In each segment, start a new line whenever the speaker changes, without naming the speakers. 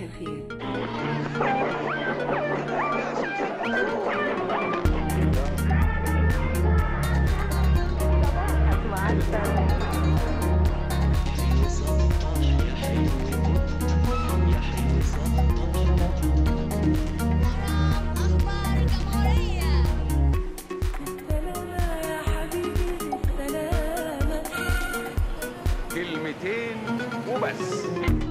الخير
أخبار الجمهورية
كلمتين وبس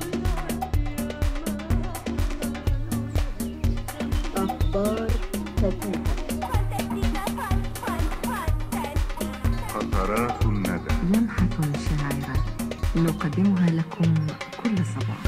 أخبار فتاة
قطرات الندى
لمحة شاعرة نقدمها لكم كل صباح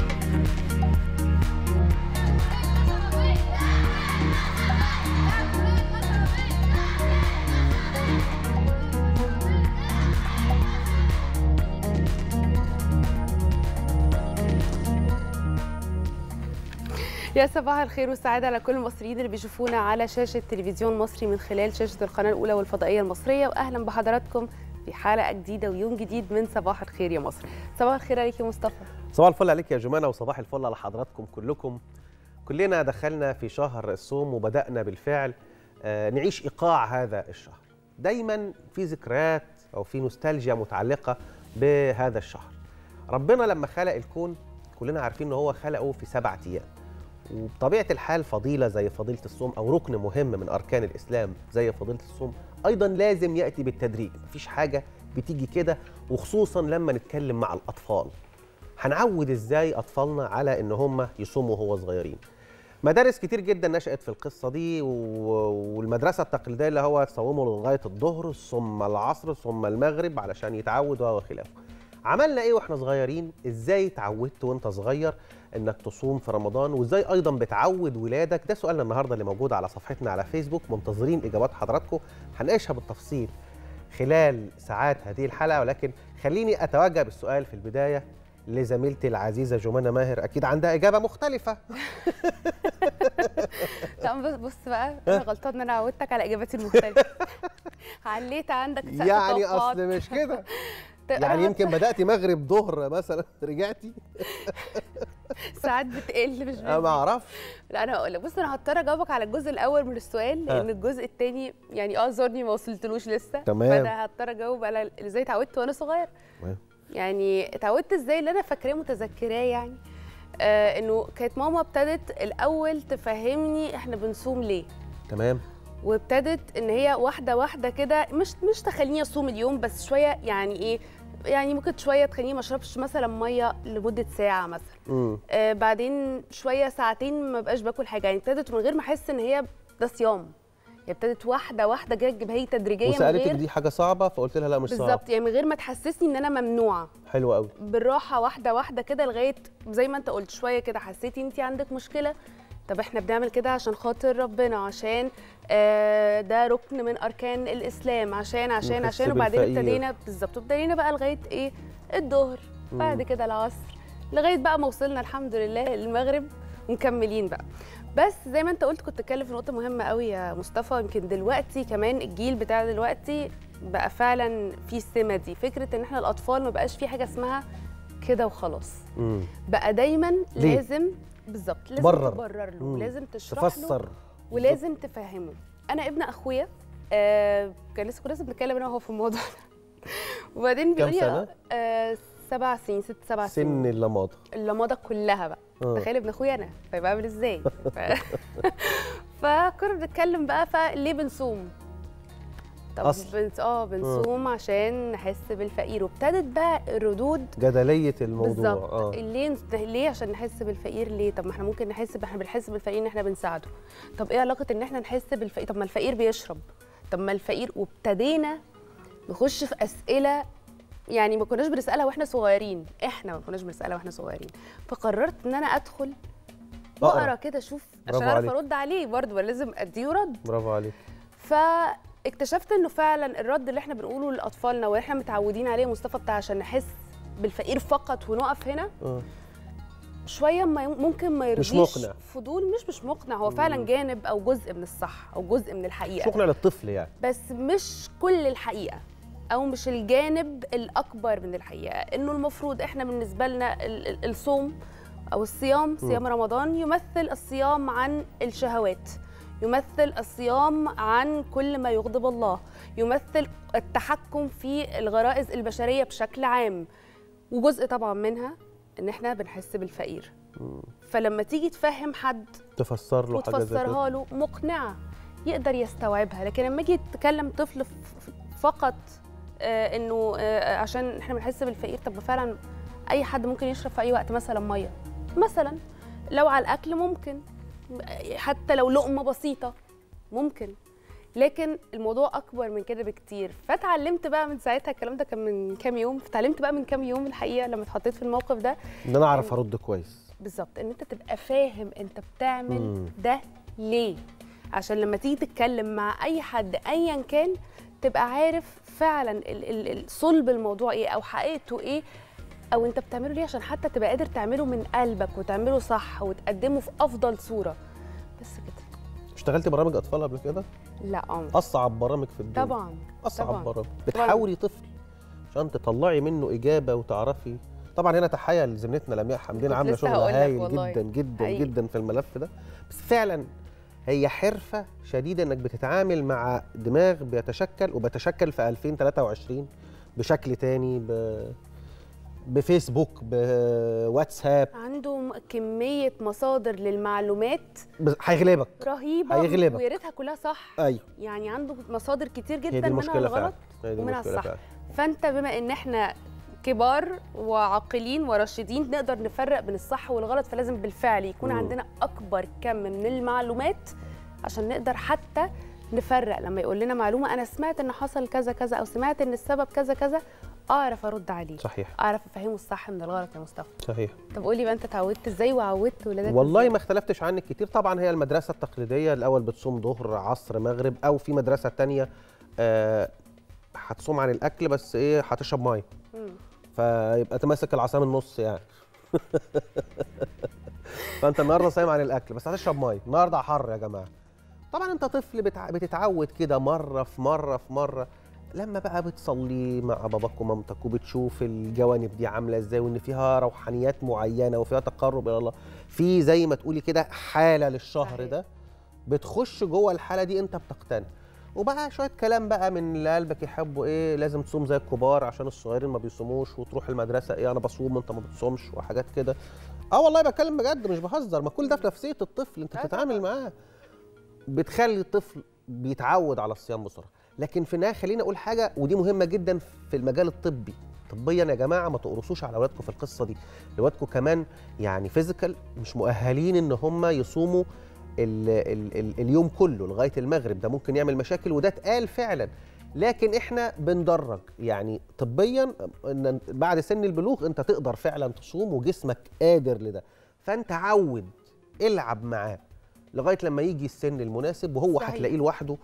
يا صباح الخير والسعادة على كل المصريين اللي بيشوفونا على شاشة تلفزيون مصري من خلال شاشة القناة الأولى والفضائية المصرية وأهلا بحضراتكم في حلقة جديدة ويوم جديد من صباح الخير يا مصر صباح الخير عليك يا مصطفى
صباح الفل عليك يا جمانة وصباح الفل على حضراتكم كلكم كلنا دخلنا في شهر الصوم وبدأنا بالفعل آه، نعيش إيقاع هذا الشهر دايما في ذكريات أو في نوستالجيا متعلقة بهذا الشهر ربنا لما خلق الكون كلنا عارفين ان هو خلقه في سبعة أيام وبطبيعة الحال فضيلة زي فضيلة الصوم أو ركن مهم من أركان الإسلام زي فضيلة الصوم أيضا لازم يأتي بالتدريج مفيش حاجة بتيجي كده وخصوصا لما نتكلم مع الأطفال هنعود ازاي اطفالنا على ان هم يصوموا وهو صغيرين مدارس كتير جدا نشأت في القصة دي و- والمدرسة التقليدية اللي هو تصوموا لغاية الظهر ثم العصر ثم المغرب علشان يتعود وخلافه عملنا ايه واحنا صغيرين ازاي اتعودت وانت صغير انك تصوم في رمضان وازاي ايضا بتعود ولادك ده سؤالنا النهارده اللي موجود على صفحتنا على فيسبوك منتظرين اجابات حضراتكم هنناقشها بالتفصيل خلال ساعات هذه الحلقه ولكن خليني اتوجه بالسؤال في البدايه لزميلتي العزيزه جمانه ماهر اكيد عندها اجابه مختلفه
لا بص بص بقى أنا غلطان إن أنا عودتك على إجاباتي المختلفة عليت عندك سقف
يعني
توقعات.
اصل مش كده
أنا
يعني يمكن بداتي مغرب ظهر مثلا رجعتي
ساعات بتقل مش
انا ما
بتزيد.
اعرفش
لا انا هقول لك بص انا هضطر اجاوبك على الجزء الاول من السؤال لان
آه.
الجزء الثاني يعني اعذرني ما وصلتلوش لسه
تمام.
فانا هضطر اجاوب على ازاي اتعودت وانا صغير
تمام.
يعني اتعودت ازاي اللي انا فاكراه متذكراه يعني آه انه كانت ماما ابتدت الاول تفهمني احنا بنصوم ليه
تمام
وابتدت ان هي واحده واحده كده مش مش تخليني اصوم اليوم بس شويه يعني ايه يعني ممكن شويه تخليني ما اشربش مثلا ميه لمده ساعه مثلا
امم
آه بعدين شويه ساعتين ما بقاش باكل حاجه يعني ابتدت من غير ما احس ان هي ده صيام هي ابتدت واحده واحده كده تجيبها لي تدريجيا من
وسالتك
غير
دي حاجه صعبه فقلت لها لا مش صعبه
بالظبط يعني من غير ما تحسسني ان انا ممنوعه
حلو قوي
بالراحه واحده واحده كده لغايه زي ما انت قلت شويه كده حسيتي انت عندك مشكله طب احنا بنعمل كده عشان خاطر ربنا عشان آه ده ركن من اركان الاسلام عشان عشان
نحس
عشان وبعدين
بالفقير.
ابتدينا بالظبط ابتدينا بقى لغايه ايه الظهر بعد كده العصر لغايه بقى ما وصلنا الحمد لله المغرب ومكملين بقى بس زي ما انت قلت كنت اتكلم في نقطه مهمه قوي يا مصطفى يمكن دلوقتي كمان الجيل بتاع دلوقتي بقى فعلا في السمه دي فكره ان احنا الاطفال ما بقاش في حاجه اسمها كده وخلاص
امم
بقى دايما
ليه؟
لازم بالظبط لازم
برر.
تبرر له
مم.
ولازم تشرح له
تفسر
ولازم تفهمه انا ابن اخويا آه كان لسه كنا لسه بنتكلم انا وهو في الموضوع ده وبعدين
كام
بيقول لي
سنة؟
آه سبع سنين ست سبع
سن
سنين
اللماضه
اللمضه كلها بقى
آه.
تخيل ابن اخويا انا فيبقى عامل ازاي ف... فكنا بنتكلم بقى فليه بنصوم طب
أصل.
بنت... اه بنصوم عشان نحس بالفقير وابتدت بقى الردود
جدليه الموضوع
بالظبط
اه
ليه ليه عشان نحس بالفقير ليه طب ما احنا ممكن نحس ب- احنا بنحس بالفقير ان احنا بنساعده طب ايه علاقه ان احنا نحس بالفقير طب ما الفقير بيشرب طب ما الفقير وابتدينا نخش في اسئله يعني ما كناش بنسالها واحنا صغيرين احنا ما كناش بنسالها واحنا صغيرين فقررت ان انا ادخل
أقرأ.
واقرا كده اشوف
برافو
عشان اعرف
عليك.
ارد عليه برضه ما لازم اديه رد
برافو عليك
فاكتشفت انه فعلا الرد اللي احنا بنقوله لاطفالنا واحنا متعودين عليه مصطفى بتاع عشان نحس بالفقير فقط ونقف هنا
اه
شويه ما يم- ممكن ما
مش
يرضيش
مقنع.
فضول مش مش مقنع هو فعلا جانب او جزء من الصح او جزء من الحقيقه
مش مقنع للطفل يعني
بس مش كل الحقيقه او مش الجانب الاكبر من الحقيقه انه المفروض احنا بالنسبه لنا ال- ال- الصوم او الصيام صيام رمضان يمثل الصيام عن الشهوات يمثل الصيام عن كل ما يغضب الله يمثل التحكم في الغرائز البشريه بشكل عام وجزء طبعا منها ان احنا بنحس بالفقير فلما تيجي تفهم حد
تفسر له حاجه زي كده
وتفسرها له مقنعه يقدر يستوعبها لكن لما يجي يتكلم طفل ف- ف- فقط آه انه آه عشان احنا بنحس بالفقير طب ما فعلا اي حد ممكن يشرب في اي وقت مثلا ميه مثلا لو على الاكل ممكن حتى لو لقمه بسيطه ممكن لكن الموضوع اكبر من كده بكتير فتعلمت بقى من ساعتها الكلام ده كان من كام يوم فتعلمت بقى من كام يوم الحقيقه لما اتحطيت في الموقف ده
ان انا اعرف ارد كويس
بالظبط ان انت تبقى فاهم انت بتعمل
مم.
ده ليه عشان لما تيجي تتكلم مع اي حد ايا كان تبقى عارف فعلا ال- ال- ال- صلب الموضوع ايه او حقيقته ايه او انت بتعمله ليه عشان حتى تبقى قادر تعمله من قلبك وتعمله صح وتقدمه في افضل صوره بس كده
اشتغلتي برامج اطفال قبل كده
لا اه
اصعب برامج في الدنيا
طبعا
اصعب
طبعاً.
برامج بتحاولي طفل عشان تطلعي منه اجابه وتعرفي طبعا هنا تحيه لزميلتنا لمياء حمدين
كنت
عامله
لسه
شغل
هقول لك
هايل
والله.
جدا جدا
حقيقي.
جدا في الملف ده بس فعلا هي حرفه شديده انك بتتعامل مع دماغ بيتشكل وبيتشكل في 2023 بشكل تاني ب... بفيسبوك بواتساب
عنده م- كميه مصادر للمعلومات
بس هيغلبك
رهيبه
هيغلبك.
ويا ريتها كلها صح
ايوه
يعني عنده مصادر كتير
هي
جدا
دي
منها
المشكله فعلا
الغلط
هي دي
ومنها
المشكله
الصح.
فعلا
فانت بما ان احنا كبار وعاقلين وراشدين نقدر نفرق بين الصح والغلط فلازم بالفعل يكون
مم.
عندنا اكبر كم من المعلومات عشان نقدر حتى نفرق لما يقول لنا معلومه انا سمعت ان حصل كذا كذا او سمعت ان السبب كذا كذا اعرف ارد عليه
صحيح
اعرف افهمه الصح من الغلط يا مصطفى
صحيح
طب قولي بقى انت اتعودت ازاي وعودت ولادك
والله
إزاي؟
ما اختلفتش عنك كتير طبعا هي المدرسه التقليديه الاول بتصوم ظهر عصر مغرب او في مدرسه تانية آه، هتصوم عن الاكل بس ايه هتشرب ميه
مم.
فيبقى تمسك العصا من النص يعني فانت النهارده صايم عن الاكل بس هتشرب ميه النهارده حر يا جماعه طبعا انت طفل بتع... بتتعود كده مره في مره في مره لما بقى بتصلي مع باباك ومامتك وبتشوف الجوانب دي عامله ازاي وان فيها روحانيات معينه وفيها تقرب الى الله في زي ما تقولي كده حاله للشهر
صحيح.
ده بتخش جوه الحاله دي انت بتقتنع وبقى شويه كلام بقى من اللي قلبك يحبه ايه لازم تصوم زي الكبار عشان الصغيرين ما بيصوموش وتروح المدرسه ايه انا بصوم انت ما بتصومش وحاجات كده اه والله بتكلم بجد مش بهزر ما كل ده في نفسيه الطفل انت
آه
بتتعامل معاه بتخلي الطفل بيتعود على الصيام بسرعه لكن في النهايه خليني اقول حاجه ودي مهمه جدا في المجال الطبي طبيا يا جماعه ما تقرصوش على اولادكم في القصه دي اولادكم كمان يعني فيزيكال مش مؤهلين ان هم يصوموا ال ال ال اليوم كله لغايه المغرب ده ممكن يعمل مشاكل وده اتقال فعلا لكن احنا بندرج يعني طبيا ان بعد سن البلوغ انت تقدر فعلا تصوم وجسمك قادر لده فانت عود العب معاه لغايه لما يجي السن المناسب وهو
صحيح.
هتلاقيه لوحده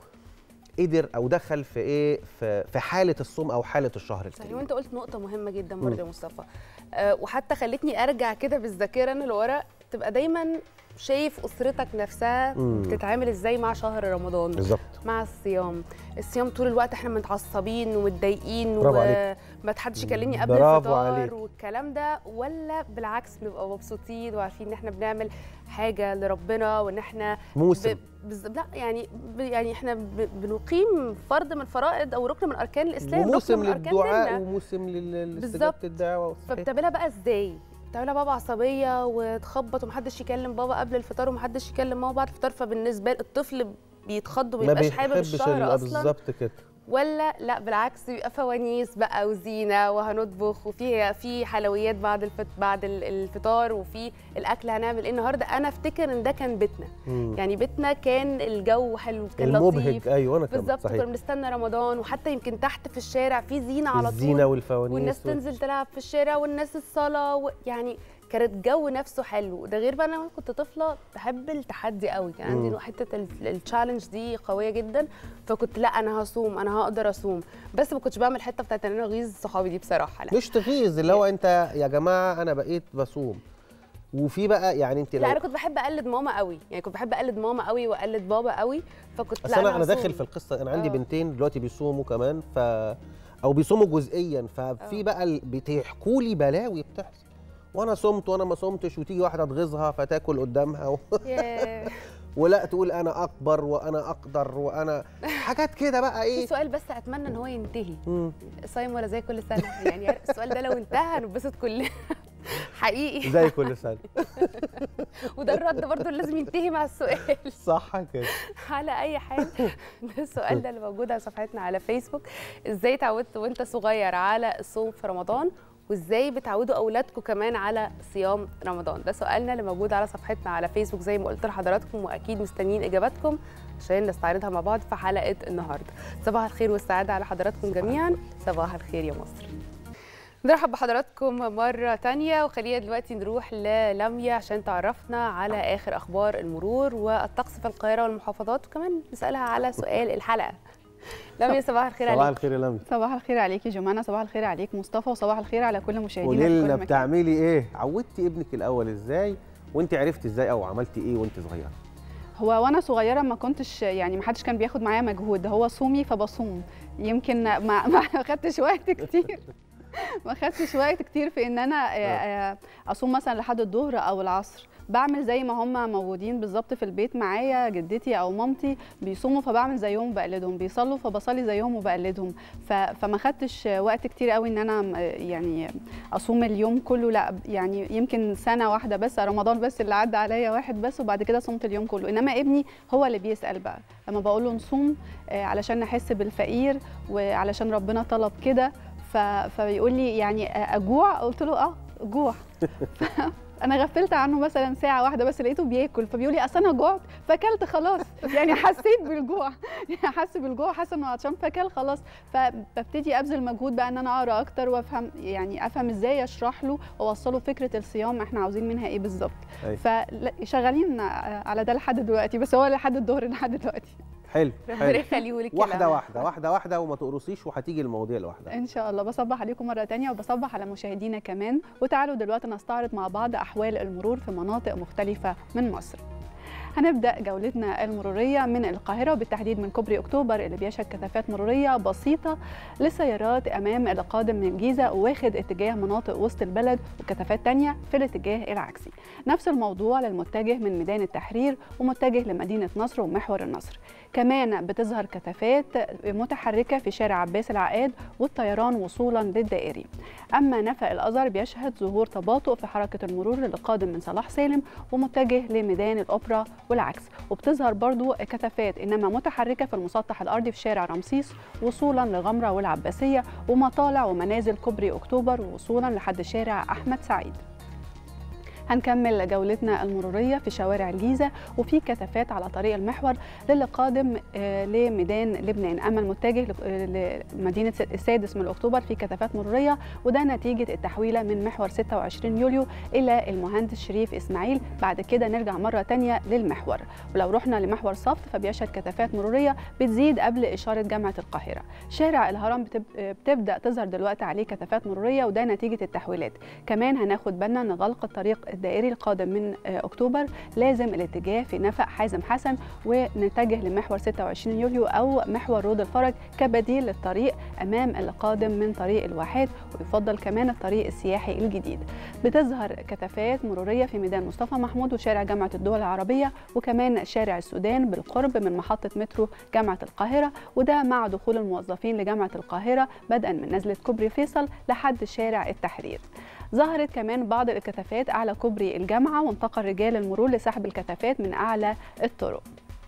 قدر او دخل في ايه في, في حاله الصوم او حاله الشهر
صحيح
الكريم
وانت قلت نقطة مهمة جدا برضه يا مصطفى أه وحتى خلتني ارجع كده بالذاكرة انا لورا تبقى دايما شايف اسرتك نفسها
مم.
بتتعامل ازاي مع شهر رمضان
بالظبط
مع الصيام الصيام طول الوقت احنا متعصبين ومتضايقين
برافو عليك.
وما حدش يكلمني قبل
برافو
الفطار
عليك.
والكلام ده ولا بالعكس بنبقى مبسوطين وعارفين ان احنا بنعمل حاجه لربنا وان احنا
موسم
ب... بز... لا يعني ب... يعني احنا ب... بنقيم فرض من فرائض او ركن من اركان الاسلام ركن
وموسم
من أركان
للدعاء
ديننا.
وموسم لل-
بالظبط.
لاستجابه الدعوه صحيح.
فبتعملها بقى ازاي؟ بتعملها بقى بعصبيه وتخبط ومحدش يكلم بابا قبل الفطار ومحدش يكلم ماما بعد الفطار فبالنسبه الطفل بيتخض وما
ما
يبقاش حابب
بيحبش
الشهر
ال-
اصلا
بالظبط كده
ولا لا بالعكس بيبقى فوانيس بقى وزينه وهنطبخ وفي في حلويات بعد الفط... بعد ال- الفطار وفي الاكل هنعمل ايه النهارده انا افتكر ان ده كان بيتنا
مم.
يعني بيتنا كان الجو حلو كان
المبهج
لطيف
ايوه انا كمان
بالظبط كنا
صحيح
بنستنى رمضان وحتى يمكن تحت في الشارع في زينه على طول
الزينه والفوانيس
والناس
وال-
تنزل تلعب في الشارع والناس الصلاه و... يعني كانت جو نفسه حلو ده غير بقى انا كنت طفله بحب التحدي قوي كان عندي
مم.
حته ال- التشالنج دي قويه جدا فكنت لا انا هصوم انا هقدر اصوم بس ما كنتش بعمل الحته بتاعت ان انا اغيظ صحابي دي بصراحه لا
مش تغيظ اللي هو انت يا جماعه انا بقيت بصوم وفي بقى يعني انت
لا انا
لو
كنت بحب اقلد ماما قوي يعني كنت بحب اقلد ماما قوي واقلد بابا قوي فكنت
بس
لا
انا انا
هصوم.
داخل في القصه انا عندي
آه.
بنتين دلوقتي بيصوموا كمان ف او بيصوموا جزئيا ففي
آه.
بقى ال- بتحكوا لي بلاوي بتحصل وانا صمت وانا ما صمتش وتيجي واحده تغيظها فتاكل قدامها و...
ياه.
ولا تقول انا اكبر وانا اقدر وانا حاجات كده بقى
في
ايه
سؤال بس اتمنى ان هو ينتهي
مم.
صايم ولا زي كل سنه يعني السؤال ده لو انتهى هنبسط كلنا حقيقي
زي كل سنه
وده الرد برضو اللي لازم ينتهي مع السؤال
صح كده
على اي حال ده السؤال ده اللي موجود على صفحتنا على فيسبوك ازاي اتعودت وانت صغير على الصوم في رمضان وازاي بتعودوا اولادكم كمان على صيام رمضان ده سؤالنا اللي موجود على صفحتنا على فيسبوك زي ما قلت لحضراتكم واكيد مستنيين اجاباتكم عشان نستعرضها مع بعض في حلقه النهارده صباح الخير والسعاده على حضراتكم جميعا صباح الخير يا مصر نرحب بحضراتكم مرة تانية وخلينا دلوقتي نروح للميا عشان تعرفنا على آخر أخبار المرور والطقس في القاهرة والمحافظات وكمان نسألها على سؤال الحلقة لميا صباح الخير
صباح
عليك
الخير يا لمي
صباح الخير عليكي جمانة صباح الخير عليك مصطفى وصباح الخير على كل مشاهدينا
قولي
في كل
لنا
مكان.
بتعملي ايه عودتي ابنك الاول ازاي وانت عرفتي ازاي او عملتي ايه وانت صغيره
هو وانا صغيره ما كنتش يعني ما حدش كان بياخد معايا مجهود هو صومي فبصوم يمكن ما ما خدتش وقت كتير ما خدتش وقت كتير في ان انا آه، آه، اصوم مثلا لحد الظهر او العصر بعمل زي ما هم موجودين بالظبط في البيت معايا جدتي او مامتي بيصوموا فبعمل زيهم وبقلدهم بيصلوا فبصلي زيهم وبقلدهم ف- فما خدتش وقت كتير قوي ان انا م- يعني اصوم اليوم كله لا يعني يمكن سنه واحده بس رمضان بس اللي عدى عليا واحد بس وبعد كده صمت اليوم كله انما ابني هو اللي بيسال بقى لما بقول له نصوم آه، علشان نحس بالفقير وعلشان ربنا طلب كده ف- فبيقول لي يعني آه، اجوع قلت له اه جوع انا غفلت عنه مثلا ساعه واحده بس لقيته بياكل فبيقول لي اصل انا جوعت فاكلت خلاص يعني حسيت بالجوع يعني حس بالجوع حاسه انه عطشان فاكل خلاص فببتدي ابذل مجهود بقى ان انا اقرا اكتر وافهم يعني افهم ازاي اشرح له واوصله فكره الصيام احنا عاوزين منها ايه بالظبط
أيوة.
فشغالين على ده لحد دلوقتي بس هو لحد الظهر لحد دلوقتي
حلو
ربنا
حلو
يخليه لك
واحده واحده واحده واحده وما تقرصيش وهتيجي المواضيع لوحدها
ان شاء الله بصبح عليكم مره تانية وبصبح على مشاهدينا كمان وتعالوا دلوقتي نستعرض مع بعض احوال المرور في مناطق مختلفه من مصر هنبدا جولتنا المروريه من القاهره وبالتحديد من كوبري اكتوبر اللي بيشهد كثافات مروريه بسيطه للسيارات امام القادم من الجيزه واخد اتجاه مناطق وسط البلد وكثافات تانية في الاتجاه العكسي نفس الموضوع للمتجه من ميدان التحرير ومتجه لمدينه نصر ومحور النصر كمان بتظهر كثافات متحركه في شارع عباس العقاد والطيران وصولا للدائري اما نفق الازهر بيشهد ظهور تباطؤ في حركه المرور للقادم من صلاح سالم ومتجه لميدان الاوبرا والعكس وبتظهر برضو كثافات انما متحركه في المسطح الارضي في شارع رمسيس وصولا لغمره والعباسيه ومطالع ومنازل كوبري اكتوبر وصولا لحد شارع احمد سعيد هنكمل جولتنا المرورية في شوارع الجيزة وفي كثافات على طريق المحور للي قادم آه، لميدان لبنان أما المتجه لق- آه، لمدينة السادس من أكتوبر في كثافات مرورية وده نتيجة التحويلة من محور 26 يوليو إلى المهندس شريف إسماعيل بعد كده نرجع مرة تانية للمحور ولو رحنا لمحور صفت فبيشهد كثافات مرورية بتزيد قبل إشارة جامعة القاهرة شارع الهرم بتب... آه، بتبدأ تظهر دلوقتي عليه كثافات مرورية وده نتيجة التحويلات كمان هناخد بالنا ان غلق الطريق الدائري القادم من آه، اكتوبر لازم الاتجاه في نفق حازم حسن ونتجه لمحور 26 يوليو او محور رود الفرج كبديل للطريق امام القادم من طريق الواحات ويفضل كمان الطريق السياحي الجديد بتظهر كثافات مروريه في ميدان مصطفى محمود وشارع جامعه الدول العربيه وكمان شارع السودان بالقرب من محطه مترو جامعه القاهره وده مع دخول الموظفين لجامعه القاهره بدءا من نزله كوبري فيصل لحد شارع التحرير ظهرت كمان بعض الكثافات أعلى كوبري الجامعة وانتقل رجال المرور لسحب الكثافات من أعلى الطرق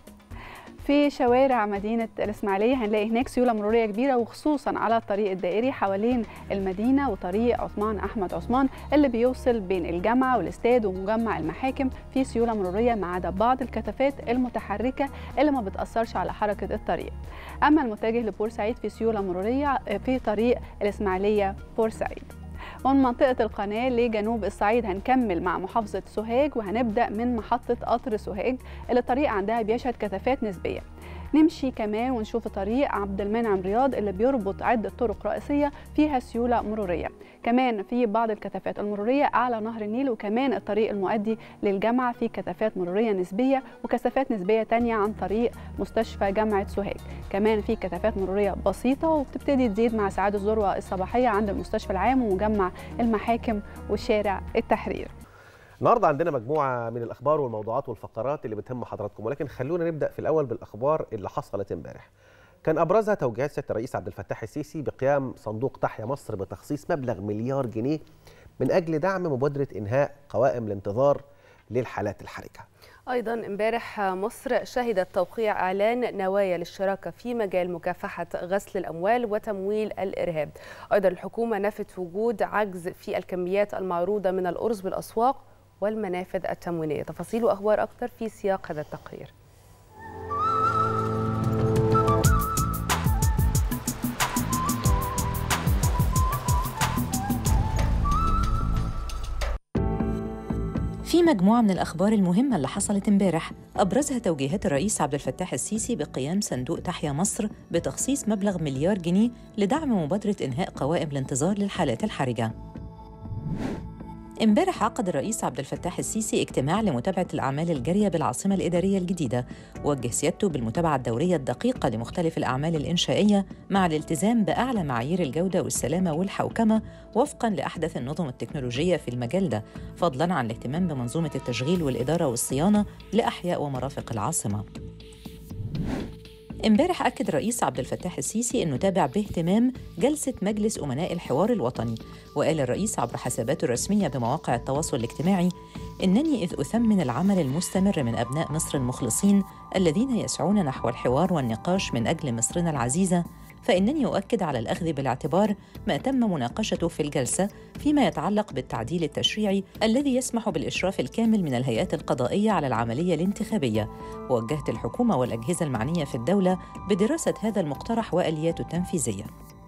في شوارع مدينة الإسماعيلية هنلاقي هناك سيولة مرورية كبيرة وخصوصا على الطريق الدائري حوالين المدينة وطريق عثمان أحمد عثمان اللي بيوصل بين الجامعة والاستاد ومجمع المحاكم في سيولة مرورية ما عدا بعض الكثافات المتحركة اللي ما بتأثرش على حركة الطريق أما المتجه لبورسعيد في سيولة مرورية في طريق الإسماعيلية بورسعيد ومن منطقة القناة لجنوب الصعيد هنكمل مع محافظة سوهاج وهنبدأ من محطة قطر سوهاج اللي الطريق عندها بيشهد كثافات نسبية نمشي كمان ونشوف طريق عبد المنعم رياض اللي بيربط عدة طرق رئيسية فيها سيولة مرورية كمان في بعض الكثافات المرورية أعلى نهر النيل وكمان الطريق المؤدي للجامعة في كثافات مرورية نسبية وكثافات نسبية تانية عن طريق مستشفى جامعة سوهاج كمان في كثافات مرورية بسيطة وبتبتدي تزيد مع ساعات الذروة الصباحية عند المستشفى العام ومجمع المحاكم وشارع التحرير
النهارده عندنا مجموعه من الاخبار والموضوعات والفقرات اللي بتهم حضراتكم ولكن خلونا نبدا في الاول بالاخبار اللي حصلت امبارح كان ابرزها توجيهات سياده الرئيس عبد الفتاح السيسي بقيام صندوق تحيا مصر بتخصيص مبلغ مليار جنيه من اجل دعم مبادره انهاء قوائم الانتظار للحالات الحرجه
ايضا امبارح مصر شهدت توقيع اعلان نوايا للشراكه في مجال مكافحه غسل الاموال وتمويل الارهاب ايضا الحكومه نفت وجود عجز في الكميات المعروضه من الارز بالاسواق والمنافذ التموينيه تفاصيل واخبار اكثر في سياق هذا التقرير
في مجموعة من الأخبار المهمة اللي حصلت امبارح أبرزها توجيهات الرئيس عبد الفتاح السيسي بقيام صندوق تحيا مصر بتخصيص مبلغ مليار جنيه لدعم مبادرة إنهاء قوائم الانتظار للحالات الحرجة امبارح عقد الرئيس عبد الفتاح السيسي اجتماع لمتابعة الأعمال الجارية بالعاصمة الإدارية الجديدة وجه سيادته بالمتابعة الدورية الدقيقة لمختلف الأعمال الإنشائية مع الالتزام بأعلى معايير الجودة والسلامة والحوكمة وفقاً لأحدث النظم التكنولوجية في المجال ده فضلاً عن الاهتمام بمنظومة التشغيل والإدارة والصيانة لأحياء ومرافق العاصمة امبارح أكد الرئيس عبد الفتاح السيسي أنه تابع باهتمام جلسة مجلس أمناء الحوار الوطني وقال الرئيس عبر حساباته الرسمية بمواقع التواصل الاجتماعي إنني إذ أثمن العمل المستمر من أبناء مصر المخلصين الذين يسعون نحو الحوار والنقاش من أجل مصرنا العزيزة فإنني أؤكد على الأخذ بالاعتبار ما تم مناقشته في الجلسة فيما يتعلق بالتعديل التشريعي الذي يسمح بالإشراف الكامل من الهيئات القضائية على العملية الانتخابية ووجهت الحكومة والأجهزة المعنية في الدولة بدراسة هذا المقترح وآلياته التنفيذية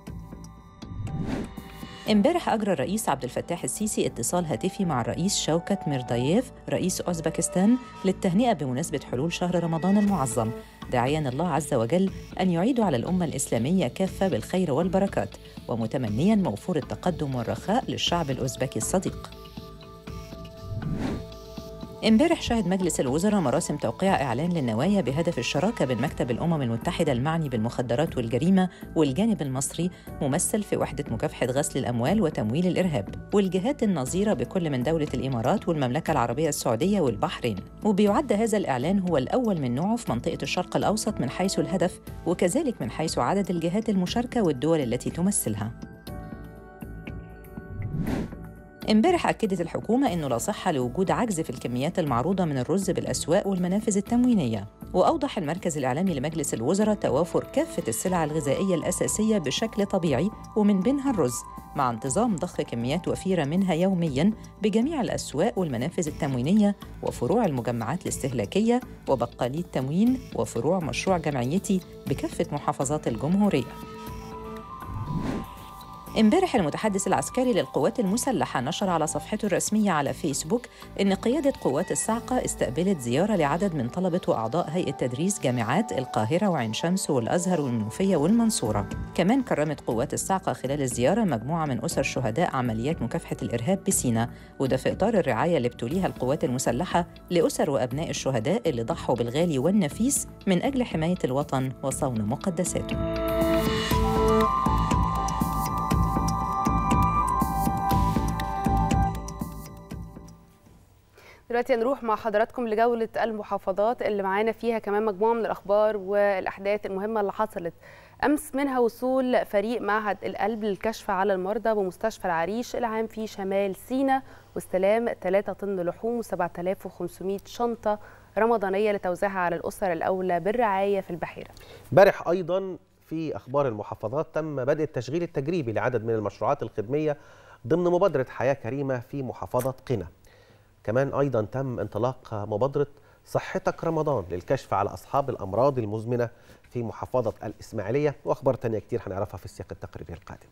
امبارح أجرى الرئيس عبد الفتاح السيسي اتصال هاتفي مع الرئيس شوكت ميرداييف رئيس أوزبكستان للتهنئة بمناسبة حلول شهر رمضان المعظم داعيا الله عز وجل أن يعيد على الأمة الإسلامية كافة بالخير والبركات ومتمنيا موفور التقدم والرخاء للشعب الأوزبكي الصديق امبارح شهد مجلس الوزراء مراسم توقيع إعلان للنوايا بهدف الشراكة بين مكتب الأمم المتحدة المعني بالمخدرات والجريمة والجانب المصري ممثل في وحدة مكافحة غسل الأموال وتمويل الإرهاب والجهات النظيرة بكل من دولة الإمارات والمملكة العربية السعودية والبحرين وبيعد هذا الإعلان هو الأول من نوعه في منطقة الشرق الأوسط من حيث الهدف وكذلك من حيث عدد الجهات المشاركة والدول التي تمثلها امبارح أكدت الحكومة أنه لا صحة لوجود عجز في الكميات المعروضة من الرز بالأسواق والمنافذ التموينية وأوضح المركز الإعلامي لمجلس الوزراء توافر كافة السلع الغذائية الأساسية بشكل طبيعي ومن بينها الرز مع انتظام ضخ كميات وفيرة منها يومياً بجميع الأسواق والمنافذ التموينية وفروع المجمعات الاستهلاكية وبقالي التموين وفروع مشروع جمعيتي بكافة محافظات الجمهورية امبارح المتحدث العسكري للقوات المسلحة نشر على صفحته الرسمية على فيسبوك إن قيادة قوات الصاعقة استقبلت زيارة لعدد من طلبة وأعضاء هيئة تدريس جامعات القاهرة وعين شمس والأزهر والمنوفية والمنصورة كمان كرمت قوات الصاعقة خلال الزيارة مجموعة من أسر شهداء عمليات مكافحة الإرهاب بسينا وده في إطار الرعاية اللي بتوليها القوات المسلحة لأسر وأبناء الشهداء اللي ضحوا بالغالي والنفيس من أجل حماية الوطن وصون مقدساته
دلوقتي هنروح مع حضراتكم لجولة المحافظات اللي معانا فيها كمان مجموعة من الأخبار والأحداث المهمة اللي حصلت أمس منها وصول فريق معهد القلب للكشف على المرضى بمستشفى العريش العام في شمال سيناء واستلام 3 طن لحوم و7500 شنطة رمضانية لتوزيعها على الأسر الأولى بالرعاية في البحيرة
امبارح ايضا في اخبار المحافظات تم بدء التشغيل التجريبي لعدد من المشروعات الخدميه ضمن مبادره حياه كريمه في محافظه قنا كمان ايضا تم انطلاق مبادره صحتك رمضان للكشف على اصحاب الامراض المزمنه في محافظه الاسماعيليه واخبار تانية كتير هنعرفها في السياق التقريري القادم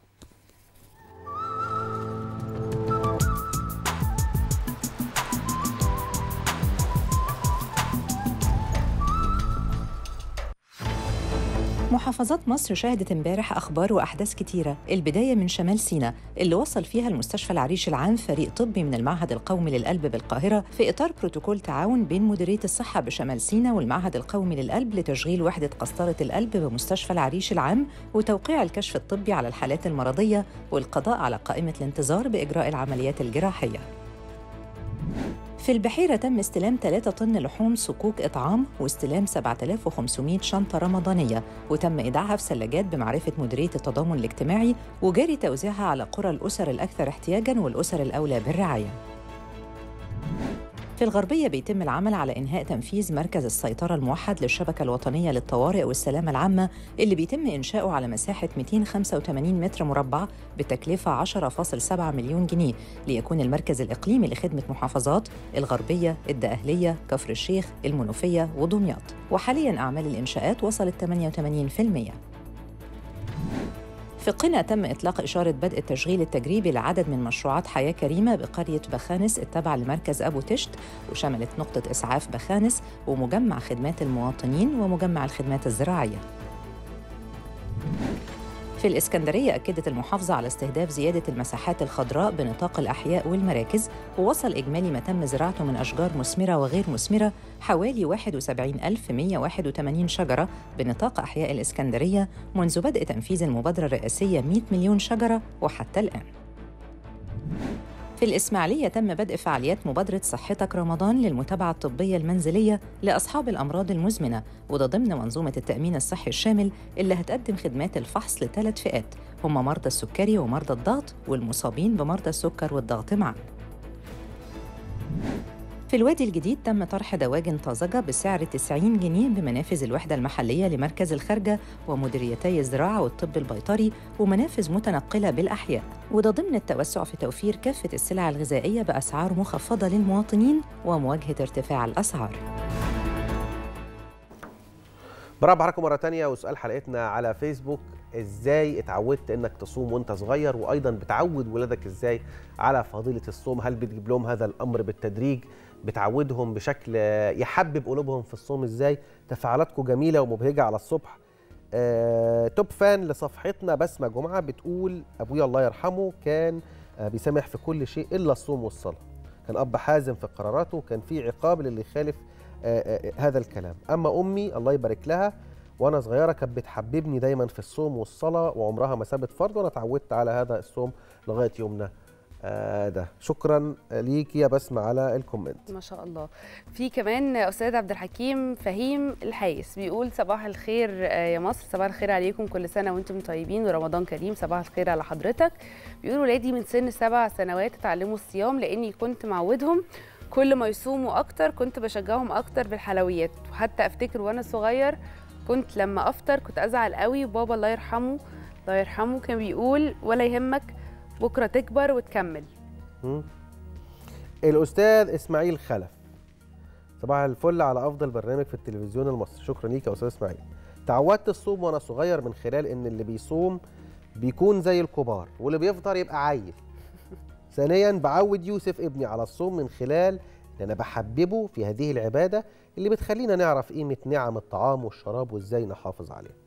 محافظات مصر شهدت امبارح أخبار وأحداث كتيرة البداية من شمال سيناء اللي وصل فيها المستشفى العريش العام فريق طبي من المعهد القومي للقلب بالقاهرة في إطار بروتوكول تعاون بين مديرية الصحة بشمال سيناء والمعهد القومي للقلب لتشغيل وحدة قسطرة القلب بمستشفى العريش العام وتوقيع الكشف الطبي على الحالات المرضية والقضاء على قائمة الانتظار بإجراء العمليات الجراحية في البحيرة تم استلام 3 طن لحوم صكوك إطعام واستلام 7500 شنطة رمضانية وتم إيداعها في ثلاجات بمعرفة مديرية التضامن الاجتماعي وجاري توزيعها على قرى الأسر الأكثر احتياجاً والأسر الأولى بالرعاية في الغربية بيتم العمل على إنهاء تنفيذ مركز السيطرة الموحد للشبكة الوطنية للطوارئ والسلامة العامة اللي بيتم إنشاؤه على مساحة 285 متر مربع بتكلفة 10.7 مليون جنيه ليكون المركز الإقليمي لخدمة محافظات الغربية، الدقهلية، كفر الشيخ، المنوفية ودمياط وحالياً أعمال الإنشاءات وصلت 88% في قنا تم إطلاق إشارة بدء التشغيل التجريبي لعدد من مشروعات حياة كريمة بقرية بخانس التابعة لمركز أبو تشت وشملت نقطة إسعاف بخانس ومجمع خدمات المواطنين ومجمع الخدمات الزراعية في الإسكندرية أكدت المحافظة على استهداف زيادة المساحات الخضراء بنطاق الأحياء والمراكز ووصل إجمالي ما تم زراعته من أشجار مثمرة وغير مثمرة حوالي 71181 شجرة بنطاق أحياء الإسكندرية منذ بدء تنفيذ المبادرة الرئاسية 100 مليون شجرة وحتى الآن في الإسماعيلية تم بدء فعاليات مبادرة صحتك رمضان للمتابعة الطبية المنزلية لأصحاب الأمراض المزمنة وده ضمن منظومة التأمين الصحي الشامل اللي هتقدم خدمات الفحص لثلاث فئات هم مرضى السكري ومرضى الضغط والمصابين بمرضى السكر والضغط معا في الوادي الجديد تم طرح دواجن طازجة بسعر 90 جنيه بمنافذ الوحدة المحلية لمركز الخارجة ومديريتي الزراعة والطب البيطري ومنافذ متنقلة بالأحياء وده ضمن التوسع في توفير كافة السلع الغذائية بأسعار مخفضة للمواطنين ومواجهة ارتفاع الأسعار
برحب بحضراتكم مره تانية وسؤال حلقتنا على فيسبوك ازاي اتعودت انك تصوم وانت صغير وايضا بتعود ولادك ازاي على فضيله الصوم هل بتجيب لهم هذا الامر بالتدريج بتعودهم بشكل يحبب قلوبهم في الصوم ازاي تفاعلاتكم جميله ومبهجه على الصبح آه، توب فان لصفحتنا بسمه جمعه بتقول ابويا الله يرحمه كان آه، بيسامح في كل شيء الا الصوم والصلاه كان اب حازم في قراراته وكان في عقاب للي يخالف آه، آه، هذا الكلام اما امي الله يبارك لها وانا صغيره كانت بتحببني دايما في الصوم والصلاه وعمرها ما سابت فرض وانا اتعودت على هذا الصوم لغايه يومنا آه ده شكرا ليكي يا بسمه على الكومنت
ما شاء الله في كمان استاذ عبد الحكيم فهيم الحايس بيقول صباح الخير آه، يا مصر صباح الخير عليكم كل سنه وانتم طيبين ورمضان كريم صباح الخير على حضرتك بيقول ولادي من سن سبع سنوات اتعلموا الصيام لاني كنت معودهم كل ما يصوموا اكتر كنت بشجعهم اكتر بالحلويات وحتى افتكر وانا صغير كنت لما افطر كنت ازعل قوي وبابا الله يرحمه الله يرحمه كان بيقول ولا يهمك بكره تكبر وتكمل
مم. الاستاذ اسماعيل خلف صباح الفل على افضل برنامج في التلفزيون المصري شكرا ليك يا استاذ اسماعيل تعودت الصوم وانا صغير من خلال ان اللي بيصوم بيكون زي الكبار واللي بيفطر يبقى عيل ثانيا بعود يوسف ابني على الصوم من خلال ان انا بحببه في هذه العباده اللي بتخلينا نعرف قيمه نعم الطعام والشراب وازاي نحافظ عليه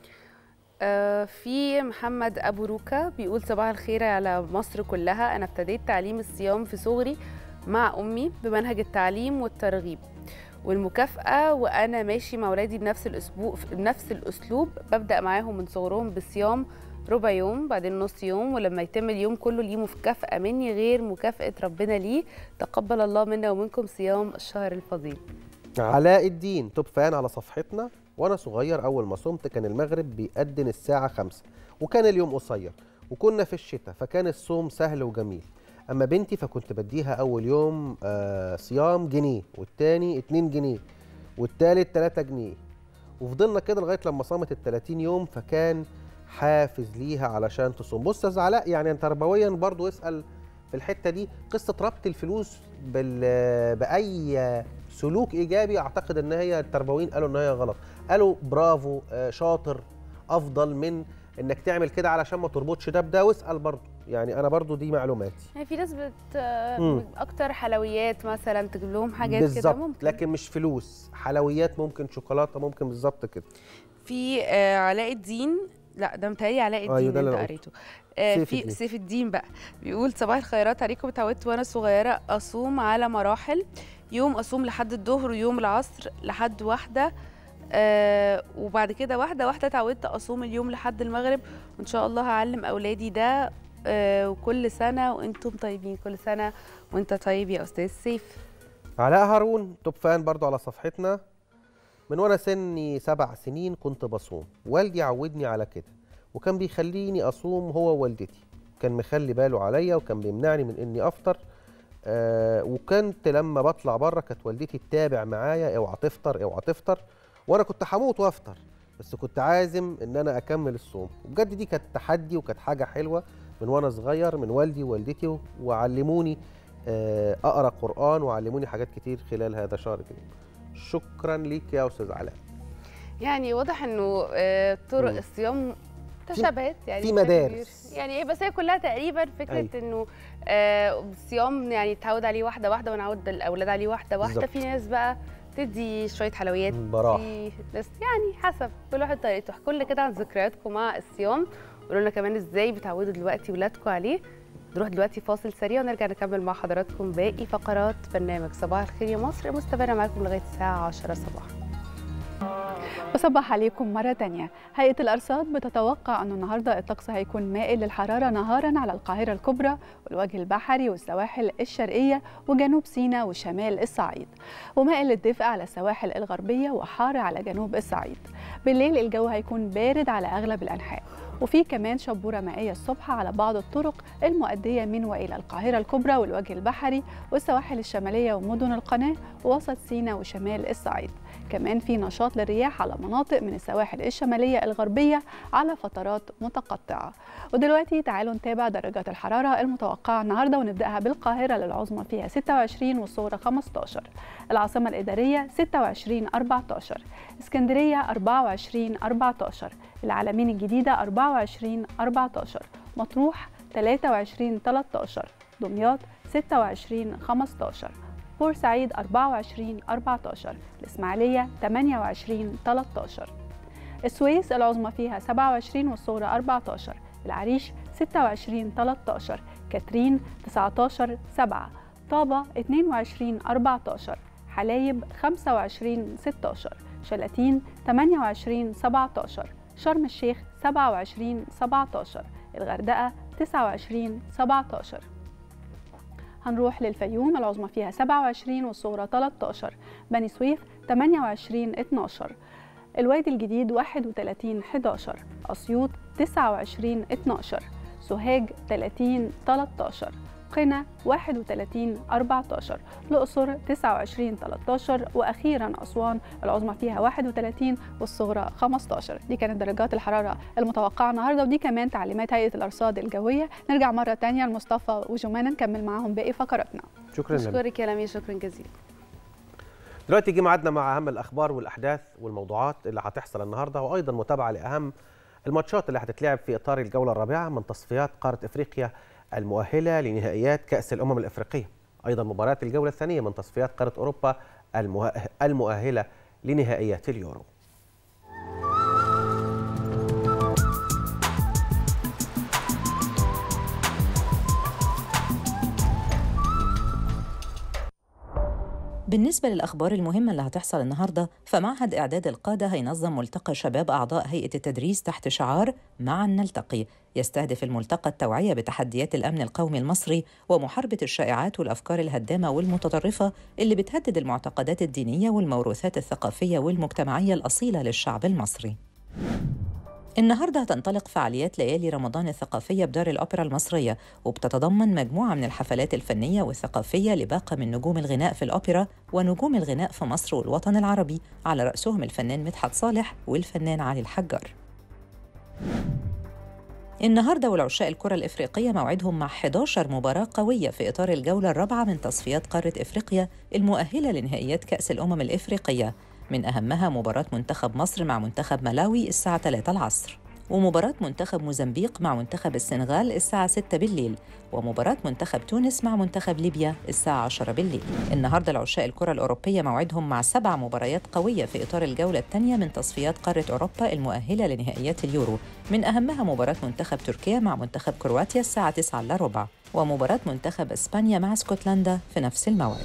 آه، في محمد ابو روكا بيقول صباح الخير على مصر كلها انا ابتديت تعليم الصيام في صغري مع امي بمنهج التعليم والترغيب والمكافأة وأنا ماشي مع ولادي بنفس الأسبوع بنفس الأسلوب ببدأ معاهم من صغرهم بالصيام ربع يوم بعدين نص يوم ولما يتم اليوم كله ليه مكافأة مني غير مكافأة ربنا ليه تقبل الله منا ومنكم صيام الشهر الفضيل
علاء الدين توب فان على صفحتنا وانا صغير اول ما صمت كان المغرب بيأذن الساعه خمسة وكان اليوم قصير وكنا في الشتاء فكان الصوم سهل وجميل اما بنتي فكنت بديها اول يوم آه صيام جنيه والتاني 2 جنيه والتالت 3 جنيه وفضلنا كده لغايه لما صامت ال 30 يوم فكان حافز ليها علشان تصوم بص يا علاء يعني انت تربويا برضو اسال في الحته دي قصه ربط الفلوس بال باي سلوك ايجابي اعتقد ان هي التربويين قالوا ان هي غلط قالوا برافو آه، شاطر افضل من انك تعمل كده علشان ما تربطش ده بده واسال برضه يعني انا برضه دي معلوماتي
يعني في ناس بت
مم.
أكتر حلويات مثلا تجيب لهم حاجات كده
بالظبط
ممكن
لكن مش فلوس حلويات ممكن شوكولاته ممكن بالظبط كده
في آه علاء الدين لا ده متهيألي علاء الدين
أيوة، ده اللي
اللي
أنا
انت قريته آه
سيف
في
الدين.
سيف الدين بقى بيقول صباح الخيرات عليكم اتعودت وانا صغيره اصوم على مراحل يوم اصوم لحد الظهر ويوم العصر لحد واحده آه وبعد كده واحده واحده اتعودت اصوم اليوم لحد المغرب وان شاء الله هعلم اولادي ده آه وكل سنه وانتم طيبين كل سنه وانت طيب يا استاذ سيف
علاء هارون توب فان برضو على صفحتنا من وانا سني سبع سنين كنت بصوم والدي عودني على كده وكان بيخليني اصوم هو ووالدتي كان مخلي باله عليا وكان بيمنعني من اني افطر آه وكنت لما بطلع بره كانت والدتي تتابع معايا اوعى تفطر اوعى تفطر وانا كنت هموت وافطر بس كنت عازم ان انا اكمل الصوم وبجد دي كانت تحدي وكانت حاجه حلوه من وانا صغير من والدي ووالدتي وعلموني آه، اقرا قران وعلموني حاجات كتير خلال هذا الشهر الكريم شكرا ليك يا استاذ علاء
يعني واضح انه آه، طرق
مم.
الصيام تشابهت يعني
في
بشكل
مدارس.
كبير. يعني إيه، بس هي كلها تقريبا فكره
أيوة.
انه آه، الصيام يعني تعود عليه واحده واحده ونعود الاولاد عليه واحده واحده
بالظبط.
في ناس بقى تدي شويه حلويات
براح
في ناس يعني حسب كل واحد طريقته احكوا لنا كده عن ذكرياتكم مع الصيام قولوا لنا كمان ازاي بتعودوا دلوقتي ولادكم عليه نروح دلوقتي فاصل سريع ونرجع نكمل مع حضراتكم باقي فقرات برنامج صباح الخير يا مصر مستمره معاكم لغايه الساعه 10 صباحا
بصبح عليكم مرة تانية هيئة الأرصاد بتتوقع أن النهاردة الطقس هيكون مائل للحرارة نهارا على القاهرة الكبرى والوجه البحري والسواحل الشرقية وجنوب سيناء وشمال الصعيد ومائل للدفء على السواحل الغربية وحار على جنوب الصعيد بالليل الجو هيكون بارد على أغلب الأنحاء وفي كمان شبورة مائية الصبح على بعض الطرق المؤدية من وإلى القاهرة الكبرى والوجه البحري والسواحل الشمالية ومدن القناة ووسط سيناء وشمال الصعيد كمان في نشاط للرياح على مناطق من السواحل الشمالية الغربية على فترات متقطعة ودلوقتي تعالوا نتابع درجات الحرارة المتوقعة النهاردة ونبدأها بالقاهرة للعظمى فيها 26 والصغرى 15 العاصمة الإدارية 26 14 اسكندرية 24 14 العالمين الجديدة 24 14 مطروح 23 13 دمياط 26 15 بورسعيد 24 14 الإسماعيلية 28 13 السويس العظمى فيها 27 والصغرى 14 العريش 26 13 كاترين 19 7 طابة 22 14 حلايب 25 16 شلاتين 28 17 شرم الشيخ 27 17 الغردقة 29 17 هنروح للفيوم العظمى فيها 27 والصغرى 13 بني سويف 28 12 الوادي الجديد 31 11 أسيوط 29 12 سوهاج 30 13 قنا 31 14 الأقصر 29 13 وأخيرا أسوان العظمى فيها 31 والصغرى 15 دي كانت درجات الحرارة المتوقعة النهاردة ودي كمان تعليمات هيئة الأرصاد الجوية نرجع مرة تانية لمصطفى وجمانة نكمل معاهم باقي فقراتنا
شكرا لك
اشكرك يا لميا شكرا جزيلا
دلوقتي جه ميعادنا مع اهم الاخبار والاحداث والموضوعات اللي هتحصل النهارده وايضا متابعه لاهم الماتشات اللي هتتلعب في اطار الجوله الرابعه من تصفيات قاره افريقيا المؤهله لنهائيات كاس الامم الافريقيه ايضا مباريات الجوله الثانيه من تصفيات قاره اوروبا المؤه- المؤهله لنهائيات اليورو
بالنسبة للأخبار المهمة اللي هتحصل النهاردة فمعهد إعداد القادة هينظم ملتقى شباب أعضاء هيئة التدريس تحت شعار معا نلتقي يستهدف الملتقى التوعية بتحديات الأمن القومي المصري ومحاربة الشائعات والأفكار الهدامة والمتطرفة اللي بتهدد المعتقدات الدينية والموروثات الثقافية والمجتمعية الأصيلة للشعب المصري النهارده هتنطلق فعاليات ليالي رمضان الثقافية بدار الأوبرا المصرية وبتتضمن مجموعة من الحفلات الفنية والثقافية لباقة من نجوم الغناء في الأوبرا ونجوم الغناء في مصر والوطن العربي على رأسهم الفنان مدحت صالح والفنان علي الحجار النهارده والعشاء الكرة الإفريقية موعدهم مع 11 مباراة قوية في إطار الجولة الرابعة من تصفيات قارة إفريقيا المؤهلة لنهائيات كأس الأمم الإفريقية من أهمها مباراة منتخب مصر مع منتخب ملاوي الساعة 3 العصر ومباراة منتخب موزمبيق مع منتخب السنغال الساعة 6 بالليل ومباراة منتخب تونس مع منتخب ليبيا الساعة 10 بالليل النهاردة العشاء الكرة الأوروبية موعدهم مع سبع مباريات قوية في إطار الجولة الثانية من تصفيات قارة أوروبا المؤهلة لنهائيات اليورو من أهمها مباراة منتخب تركيا مع منتخب كرواتيا الساعة 9 إلا ربع ومباراة منتخب إسبانيا مع اسكتلندا في نفس الموعد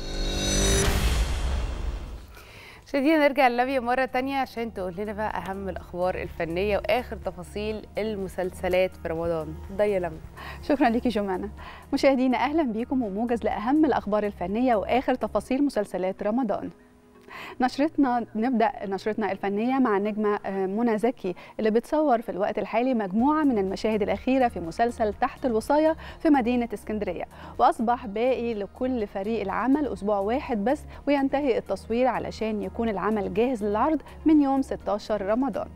مشاهدينا نرجع للابيا مرة تانية عشان تقول لنا بقى أهم الأخبار الفنية وآخر تفاصيل المسلسلات في رمضان ضي لما
شكرا ليكي جمانة مشاهدينا أهلا بيكم وموجز لأهم الأخبار الفنية وآخر تفاصيل مسلسلات رمضان نشرتنا نبدا نشرتنا الفنيه مع النجمه آه، منى زكي اللي بتصور في الوقت الحالي مجموعه من المشاهد الاخيره في مسلسل تحت الوصايه في مدينه اسكندريه واصبح باقي لكل فريق العمل اسبوع واحد بس وينتهي التصوير علشان يكون العمل جاهز للعرض من يوم 16 رمضان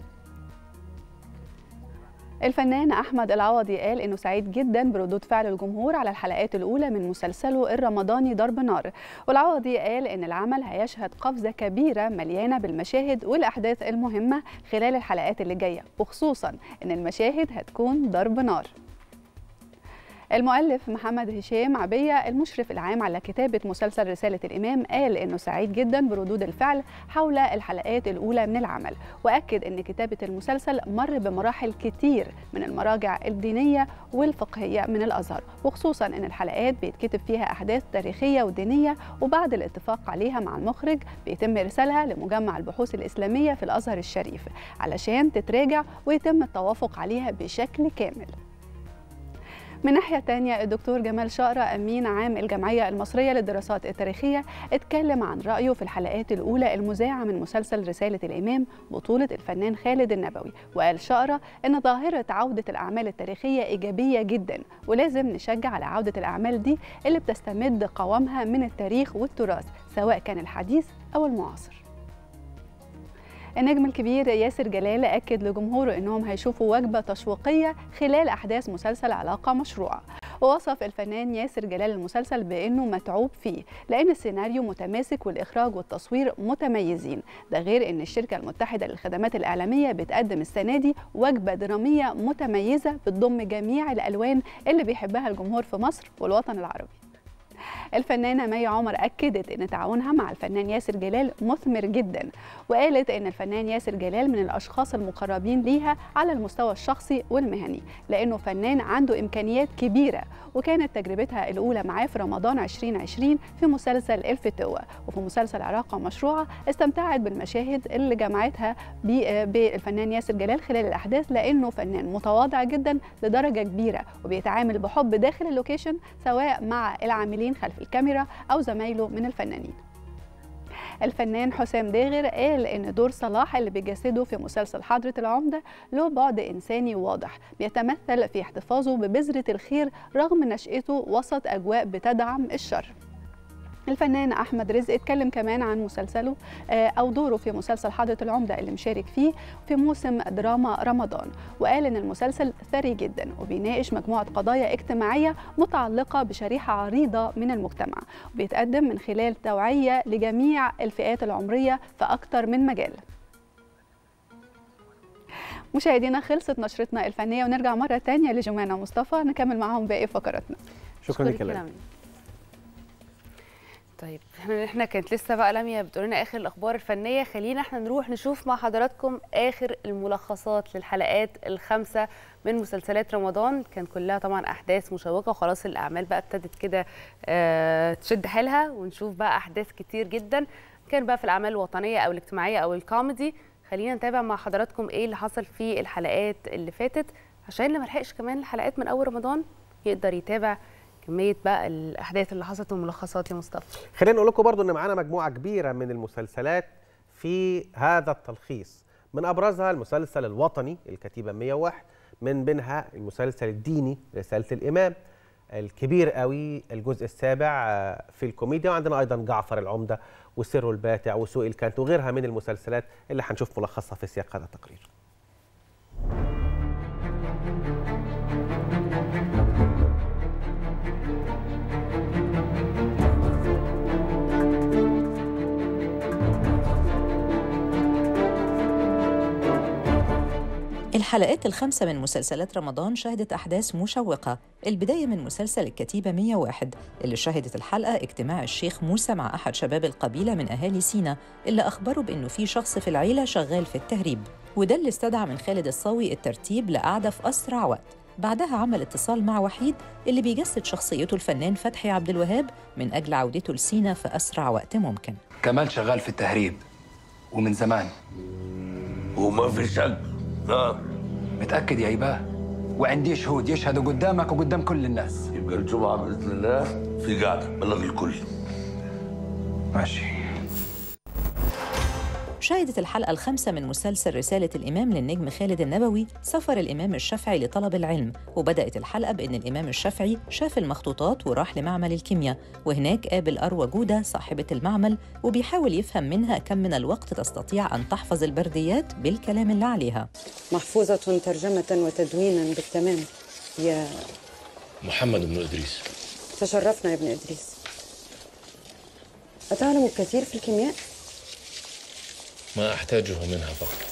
الفنان احمد العوضي قال انه سعيد جدا بردود فعل الجمهور على الحلقات الاولى من مسلسله الرمضاني ضرب نار والعوضي قال ان العمل هيشهد قفزه كبيره مليانه بالمشاهد والاحداث المهمه خلال الحلقات اللي جايه وخصوصا ان المشاهد هتكون ضرب نار المؤلف محمد هشام عبية المشرف العام على كتابة مسلسل رسالة الإمام قال إنه سعيد جدا بردود الفعل حول الحلقات الأولى من العمل وأكد إن كتابة المسلسل مر بمراحل كتير من المراجع الدينية والفقهية من الأزهر وخصوصا إن الحلقات بيتكتب فيها أحداث تاريخية ودينية وبعد الاتفاق عليها مع المخرج بيتم إرسالها لمجمع البحوث الإسلامية في الأزهر الشريف علشان تتراجع ويتم التوافق عليها بشكل كامل من ناحية تانية الدكتور جمال شقرة أمين عام الجمعية المصرية للدراسات التاريخية اتكلم عن رأيه في الحلقات الأولى المذاعة من مسلسل رسالة الإمام بطولة الفنان خالد النبوي وقال شقرة إن ظاهرة عودة الأعمال التاريخية إيجابية جدا ولازم نشجع على عودة الأعمال دي اللي بتستمد قوامها من التاريخ والتراث سواء كان الحديث أو المعاصر النجم الكبير ياسر جلال أكد لجمهوره أنهم هيشوفوا وجبة تشويقية خلال أحداث مسلسل علاقة مشروعة ووصف الفنان ياسر جلال المسلسل بأنه متعوب فيه لأن السيناريو متماسك والإخراج والتصوير متميزين ده غير أن الشركة المتحدة للخدمات الإعلامية بتقدم السنة دي وجبة درامية متميزة بتضم جميع الألوان اللي بيحبها الجمهور في مصر والوطن العربي الفنانة مي عمر أكدت أن تعاونها مع الفنان ياسر جلال مثمر جدا وقالت أن الفنان ياسر جلال من الأشخاص المقربين ليها على المستوى الشخصي والمهني لأنه فنان عنده إمكانيات كبيرة وكانت تجربتها الأولى معاه في رمضان 2020 في مسلسل الفتوة وفي مسلسل علاقة مشروعة استمتعت بالمشاهد اللي جمعتها ب- بالفنان ياسر جلال خلال الأحداث لأنه فنان متواضع جدا لدرجة كبيرة وبيتعامل بحب داخل اللوكيشن سواء مع العاملين خلف الكاميرا أو زمايله من الفنانين الفنان حسام داغر قال ان دور صلاح اللي بيجسده في مسلسل حضرة العمدة له بعد انساني واضح بيتمثل في احتفاظه ببذرة الخير رغم نشأته وسط اجواء بتدعم الشر الفنان احمد رزق اتكلم كمان عن مسلسله آه، او دوره في مسلسل حضرة العمدة اللي مشارك فيه في موسم دراما رمضان وقال ان المسلسل ثري جدا وبيناقش مجموعه قضايا اجتماعيه متعلقه بشريحه عريضه من المجتمع وبيتقدم من خلال توعيه لجميع الفئات العمريه في اكثر من مجال مشاهدينا خلصت نشرتنا الفنيه ونرجع مره تانية لجمانة مصطفى نكمل معاهم باقي فقراتنا
شكرا لك يا لميا.
لميا. طيب احنا احنا كانت لسه بقى لميا بتقول لنا اخر الاخبار الفنيه خلينا احنا نروح نشوف مع حضراتكم اخر الملخصات للحلقات الخمسه من مسلسلات رمضان كان كلها طبعا احداث مشوقه وخلاص الاعمال بقى ابتدت كده اه تشد حيلها ونشوف بقى احداث كتير جدا كان بقى في الاعمال الوطنيه او الاجتماعيه او الكوميدي خلينا نتابع مع حضراتكم ايه اللي حصل في الحلقات اللي فاتت عشان اللي ملحقش كمان الحلقات من اول رمضان يقدر يتابع كميه بقى الاحداث اللي حصلت والملخصات يا مصطفى
خلينا نقول لكم برضو ان معانا مجموعه كبيره من المسلسلات في هذا التلخيص من ابرزها المسلسل الوطني الكتيبه 101 من بينها المسلسل الديني رساله الامام الكبير قوي الجزء السابع آه، في الكوميديا وعندنا ايضا جعفر العمده وسر الباتع وسوء الكانت وغيرها من المسلسلات اللي هنشوف ملخصها في سياق هذا التقرير
الحلقات الخمسة من مسلسلات رمضان شهدت أحداث مشوقة البداية من مسلسل الكتيبة 101 اللي شهدت الحلقة اجتماع الشيخ موسى مع أحد شباب القبيلة من أهالي سينا اللي أخبروا بأنه في شخص في العيلة شغال في التهريب وده اللي استدعى من خالد الصاوي الترتيب لقعدة في أسرع وقت بعدها عمل اتصال مع وحيد اللي بيجسد شخصيته الفنان فتحي عبد الوهاب من أجل عودته لسينا في أسرع وقت ممكن
كمال شغال في التهريب ومن زمان
وما في شك لا
متأكد يا إيباه وعندي شهود يشهدوا قدامك وقدام كل الناس
يبقى الجمعة بإذن الله في قاعدة بلغ الكل
ماشي
شهدت الحلقة الخامسة من مسلسل رسالة الإمام للنجم خالد النبوي سفر الإمام الشافعي لطلب العلم وبدأت الحلقة بأن الإمام الشافعي شاف المخطوطات وراح لمعمل الكيمياء وهناك قابل أروى جودة صاحبة المعمل وبيحاول يفهم منها كم من الوقت تستطيع أن تحفظ البرديات بالكلام اللي عليها
محفوظة ترجمة وتدوينا بالتمام يا
محمد بن إدريس
تشرفنا يا ابن إدريس أتعلم الكثير في الكيمياء؟
ما أحتاجه منها فقط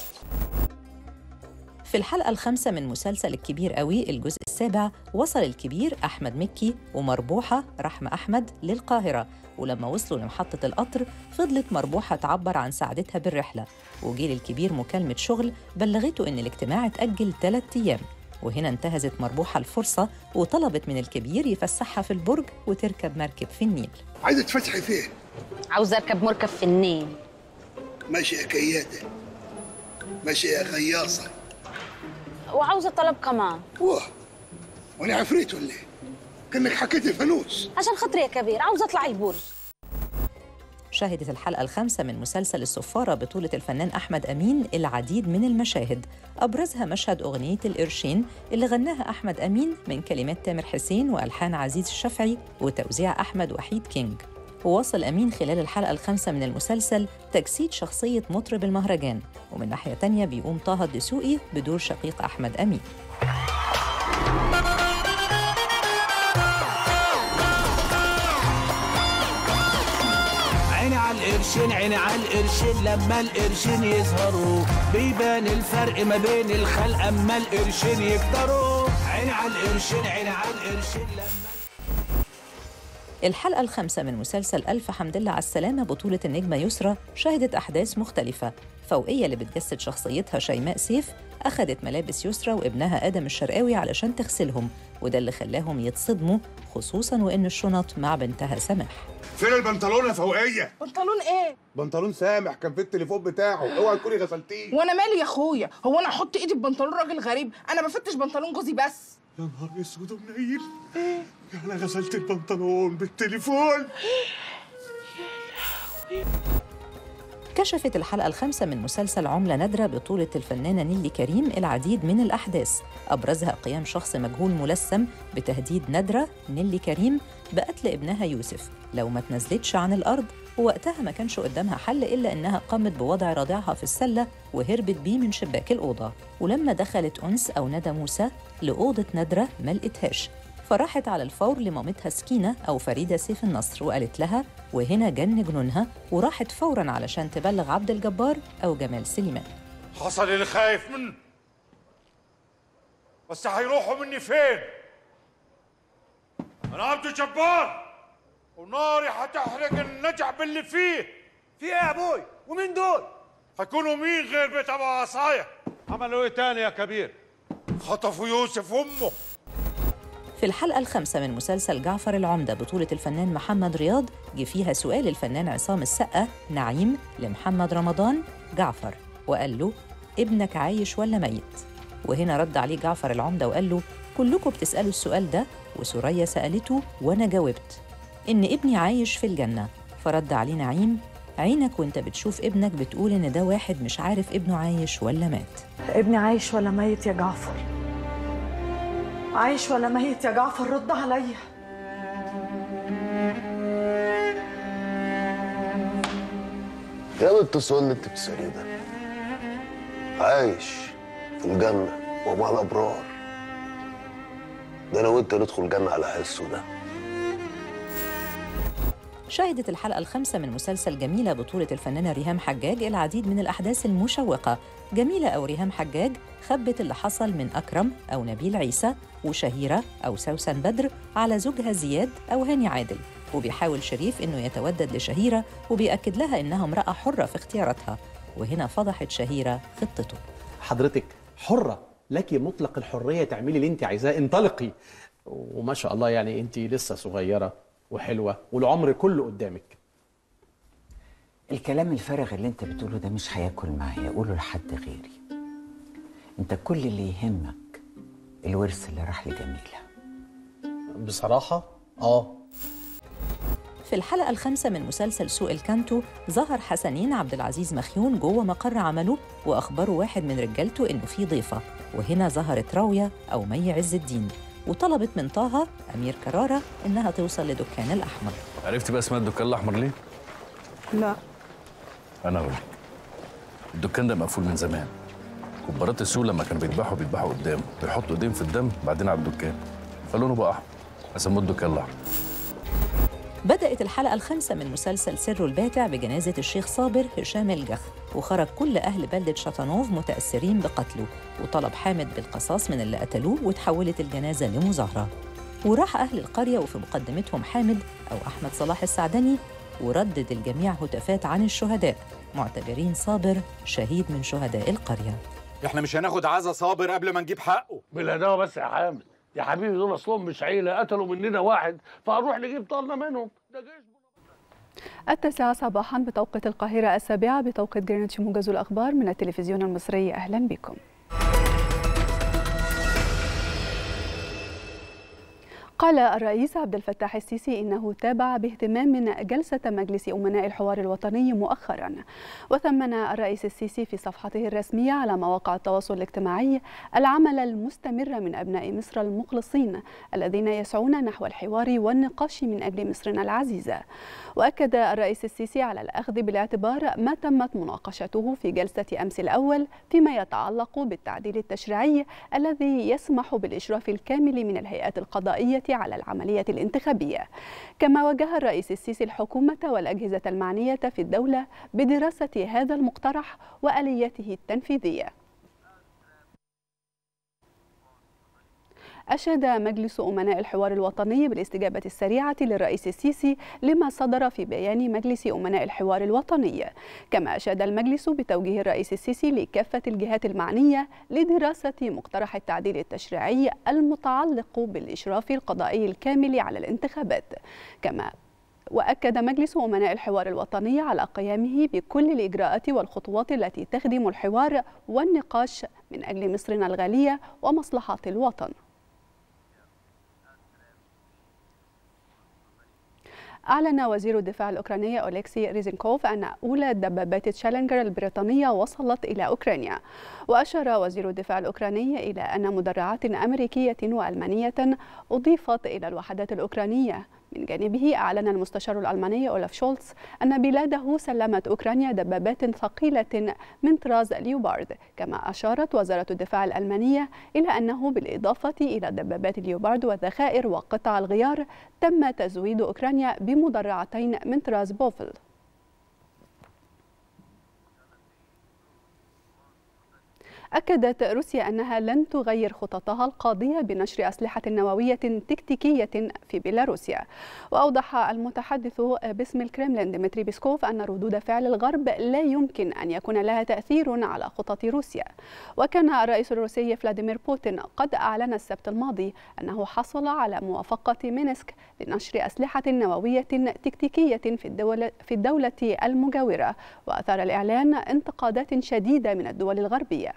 في الحلقة الخامسة من مسلسل الكبير قوي الجزء السابع وصل الكبير أحمد مكي ومربوحة رحمة أحمد للقاهرة ولما وصلوا لمحطة القطر فضلت مربوحة تعبر عن سعادتها بالرحلة وجيل الكبير مكالمة شغل بلغته إن الاجتماع اتأجل ثلاثة أيام وهنا انتهزت مربوحة الفرصة وطلبت من الكبير يفسحها في البرج وتركب مركب في النيل
عايزة تفتحي فين؟
عاوزة أركب مركب في النيل
ماشي يا كيادة ماشي يا غياصة
وعاوزة طلب كمان
واه وانا عفريت ولا ايه؟ كانك حكيت الفانوس
عشان خاطري يا كبير عاوزة أطلع البرج
شهدت الحلقة الخامسة من مسلسل الصفارة بطولة الفنان أحمد أمين العديد من المشاهد أبرزها مشهد أغنية القرشين اللي غناها أحمد أمين من كلمات تامر حسين وألحان عزيز الشافعي وتوزيع أحمد وحيد كينج وواصل أمين خلال الحلقة الخامسة من المسلسل تجسيد شخصية مطرب المهرجان ومن ناحية تانية بيقوم طه الدسوقي بدور شقيق أحمد أمين
عيني على القرشين عيني على القرشين لما القرشين يظهروا بيبان الفرق ما بين الخلق اما القرشين يكتروا عيني على القرشين عيني على القرشين لما
الحلقة الخامسة من مسلسل ألف حمد لله على السلامة بطولة النجمة يسرى شهدت أحداث مختلفة فوقية اللي بتجسد شخصيتها شيماء سيف أخدت ملابس يسرى وابنها آدم الشرقاوي علشان تغسلهم وده اللي خلاهم يتصدموا خصوصا وإن الشنط مع بنتها سماح
فين البنطلون يا فوقيه؟
بنطلون ايه؟
بنطلون سامح كان في التليفون بتاعه اوعى تكوني غسلتيه
وانا مالي يا اخويا هو انا احط ايدي في بنطلون راجل غريب انا بفتش بنطلون جوزي بس
يا نهار اسود ومنيل انا غسلت البنطلون بالتليفون
كشفت الحلقة الخامسة من مسلسل عملة نادرة بطولة الفنانة نيلي كريم العديد من الأحداث أبرزها قيام شخص مجهول ملثم بتهديد نادرة نيلي كريم بقتل ابنها يوسف لو ما تنزلتش عن الأرض ووقتها ما كانش قدامها حل إلا إنها قامت بوضع رضيعها في السلة وهربت بيه من شباك الأوضة ولما دخلت أنس أو ندى موسى لأوضة نادرة ما لقيتهاش فراحت على الفور لمامتها سكينة أو فريدة سيف النصر وقالت لها وهنا جن جنونها وراحت فوراً علشان تبلغ عبد الجبار أو جمال سليمان
حصل اللي خايف منه بس هيروحوا مني فين انا عبد الجبار وناري هتحرق النجع باللي فيه
في ايه يا ابوي ومين دول
هيكونوا مين غير بيت ابو عصايه عملوا ايه تاني يا كبير خطفوا يوسف وامه
في الحلقة الخامسة من مسلسل جعفر العمدة بطولة الفنان محمد رياض جه فيها سؤال الفنان عصام السقا نعيم لمحمد رمضان جعفر وقال له ابنك عايش ولا ميت؟ وهنا رد عليه جعفر العمدة وقال له كلكم بتسألوا السؤال ده وسوريا سألته وأنا جاوبت إن ابني عايش في الجنة فرد عليه نعيم عينك وانت بتشوف ابنك بتقول إن ده واحد مش عارف ابنه عايش ولا مات
ابني عايش ولا ميت يا جعفر عايش ولا ميت يا جعفر رد عليا
يا بنت السؤال اللي انت بتسأليه ده عايش في الجنة ومع الأبرار ده أنا وأنت ندخل الجنة على حسه ده
شهدت الحلقة الخامسة من مسلسل جميلة بطولة الفنانة ريهام حجاج العديد من الأحداث المشوقة جميلة أو ريهام حجاج خبت اللي حصل من أكرم أو نبيل عيسى وشهيرة أو سوسن بدر على زوجها زياد أو هاني عادل وبيحاول شريف إنه يتودد لشهيرة وبيأكد لها إنها امرأة حرة في اختياراتها وهنا فضحت شهيرة خطته
حضرتك حرة لك مطلق الحرية تعملي اللي انت عايزاه انطلقي وما شاء الله يعني انت لسه صغيرة وحلوة والعمر كله قدامك
الكلام الفارغ اللي انت بتقوله ده مش هياكل معايا قوله لحد غيري انت كل اللي يهمك الورث اللي راح لجميلة
بصراحة اه
في الحلقة الخامسة من مسلسل سوق الكانتو ظهر حسنين عبد العزيز مخيون جوه مقر عمله وأخبره واحد من رجالته إنه في ضيفة وهنا ظهرت راوية أو مي عز الدين وطلبت من طه أمير كرارة إنها توصل لدكان الأحمر
عرفتي بقى اسمها الدكان الاحمر ليه؟
لا
انا اقول لك الدكان ده مقفول من زمان كبارات السوق لما كانوا بيذبحوا بيذبحوا قدام بيحطوا ايديهم في الدم بعدين على الدكان فلونه بقى احمر فسموه الدكان الاحمر
بدأت الحلقة الخامسة من مسلسل سر الباتع بجنازة الشيخ صابر هشام الجخ وخرج كل أهل بلدة شطنوف متأثرين بقتله وطلب حامد بالقصاص من اللي قتلوه وتحولت الجنازة لمظاهرة وراح أهل القرية وفي مقدمتهم حامد أو أحمد صلاح السعدني وردد الجميع هتافات عن الشهداء معتبرين صابر شهيد من شهداء القرية
احنا مش هناخد عزا صابر قبل ما نجيب حقه
بالهداوه بس يا حامد يا حبيبي دول اصلهم مش عيله قتلوا مننا واحد فهنروح نجيب طالنا منهم ده جيش
التاسعة صباحا بتوقيت القاهرة السابعة بتوقيت جرينتش موجز الأخبار من التلفزيون المصري أهلا بكم قال الرئيس عبد الفتاح السيسي انه تابع باهتمام من جلسه مجلس امناء الحوار الوطني مؤخرا وثمن الرئيس السيسي في صفحته الرسميه على مواقع التواصل الاجتماعي العمل المستمر من ابناء مصر المخلصين الذين يسعون نحو الحوار والنقاش من اجل مصرنا العزيزه واكد الرئيس السيسي على الاخذ بالاعتبار ما تمت مناقشته في جلسه امس الاول فيما يتعلق بالتعديل التشريعي الذي يسمح بالاشراف الكامل من الهيئات القضائيه على العملية الانتخابية كما وجه الرئيس السيسي الحكومة والأجهزة المعنية في الدولة بدراسة هذا المقترح وآلياته التنفيذية أشاد مجلس أمناء الحوار الوطني بالاستجابة السريعة للرئيس السيسي لما صدر في بيان مجلس أمناء الحوار الوطني كما أشاد المجلس بتوجيه الرئيس السيسي لكافة الجهات المعنية لدراسة مقترح التعديل التشريعي المتعلق بالإشراف القضائي الكامل على الانتخابات كما وأكد مجلس أمناء الحوار الوطني على قيامه بكل الإجراءات والخطوات التي تخدم الحوار والنقاش من أجل مصرنا الغالية ومصلحة الوطن أعلن وزير الدفاع الأوكراني أوليكسي ريزنكوف أن أولى دبابات تشالنجر البريطانية وصلت إلى أوكرانيا وأشار وزير الدفاع الأوكراني إلى أن مدرعات أمريكية وألمانية أضيفت إلى الوحدات الأوكرانية من جانبه أعلن المستشار الألماني أولاف شولتز أن بلاده سلمت أوكرانيا دبابات ثقيلة من طراز ليوبارد كما أشارت وزارة الدفاع الألمانية إلى أنه بالإضافة إلى دبابات ليوبارد والذخائر وقطع الغيار تم تزويد أوكرانيا بمدرعتين من طراز بوفل أكدت روسيا أنها لن تغير خططها القاضية بنشر أسلحة نووية تكتيكية في بيلاروسيا وأوضح المتحدث باسم الكرملين ديمتري بيسكوف أن ردود فعل الغرب لا يمكن أن يكون لها تأثير على خطط روسيا وكان الرئيس الروسي فلاديمير بوتين قد أعلن السبت الماضي أنه حصل على موافقة مينسك لنشر أسلحة نووية تكتيكية في الدولة, في الدولة المجاورة وأثار الإعلان انتقادات شديدة من الدول الغربية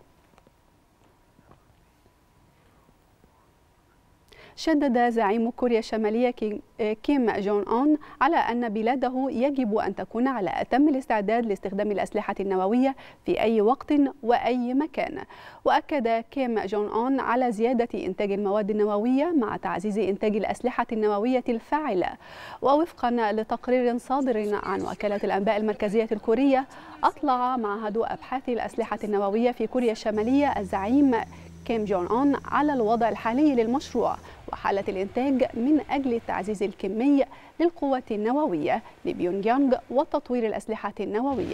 شدد زعيم كوريا الشمالية كيم جون أون على أن بلاده يجب أن تكون على أتم الاستعداد لاستخدام الأسلحة النووية في أي وقت وأي مكان وأكد كيم جون أون على زيادة إنتاج المواد النووية مع تعزيز إنتاج الأسلحة النووية الفاعلة ووفقا لتقرير صادر عن وكالة الأنباء المركزية الكورية أطلع معهد أبحاث الأسلحة النووية في كوريا الشمالية الزعيم كيم جون أون على الوضع الحالي للمشروع وحالة الإنتاج من أجل التعزيز الكمي للقوات النووية لبيونغ يانغ وتطوير الأسلحة النووية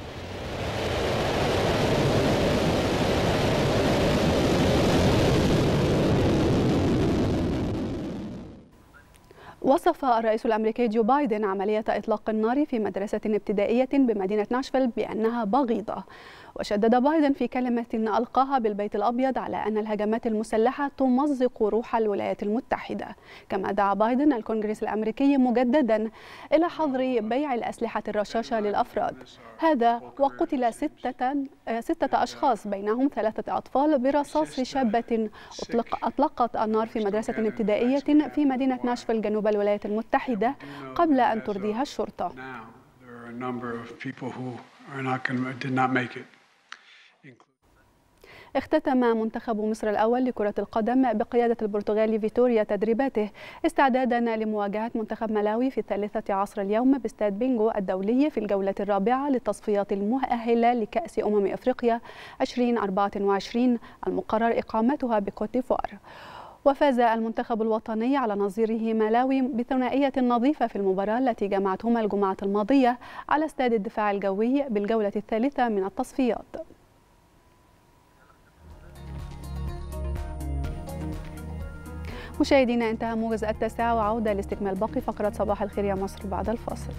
وصف الرئيس الامريكي جو بايدن عمليه اطلاق النار في مدرسه ابتدائيه بمدينه ناشفيل بانها بغيضه وشدد بايدن في كلمه القاها بالبيت الابيض على ان الهجمات المسلحه تمزق روح الولايات المتحده كما دعا بايدن الكونغرس الامريكي مجددا الى حظر بيع الاسلحه الرشاشه للافراد هذا وقتل سته سته اشخاص بينهم ثلاثه اطفال برصاص شابه أطلق اطلقت النار في مدرسه ابتدائيه في مدينه ناشفيل جنوب الولايات المتحده قبل ان ترديها الشرطه
There are a number of people who are not going to, did not make it.
اختتم منتخب مصر الأول لكرة القدم بقيادة البرتغالي فيتوريا تدريباته استعدادا لمواجهة منتخب ملاوي في الثالثة عصر اليوم باستاد بينجو الدولي في الجولة الرابعة للتصفيات المؤهلة لكأس أمم أفريقيا 2024 المقرر إقامتها بكوت ديفوار وفاز المنتخب الوطني على نظيره ملاوي بثنائية نظيفة في المباراة التي جمعتهما الجمعة الماضية على استاد الدفاع الجوي بالجولة الثالثة من التصفيات مشاهدينا انتهى موجز التاسعة وعودة لاستكمال باقي فقرة صباح الخير يا مصر بعد الفاصل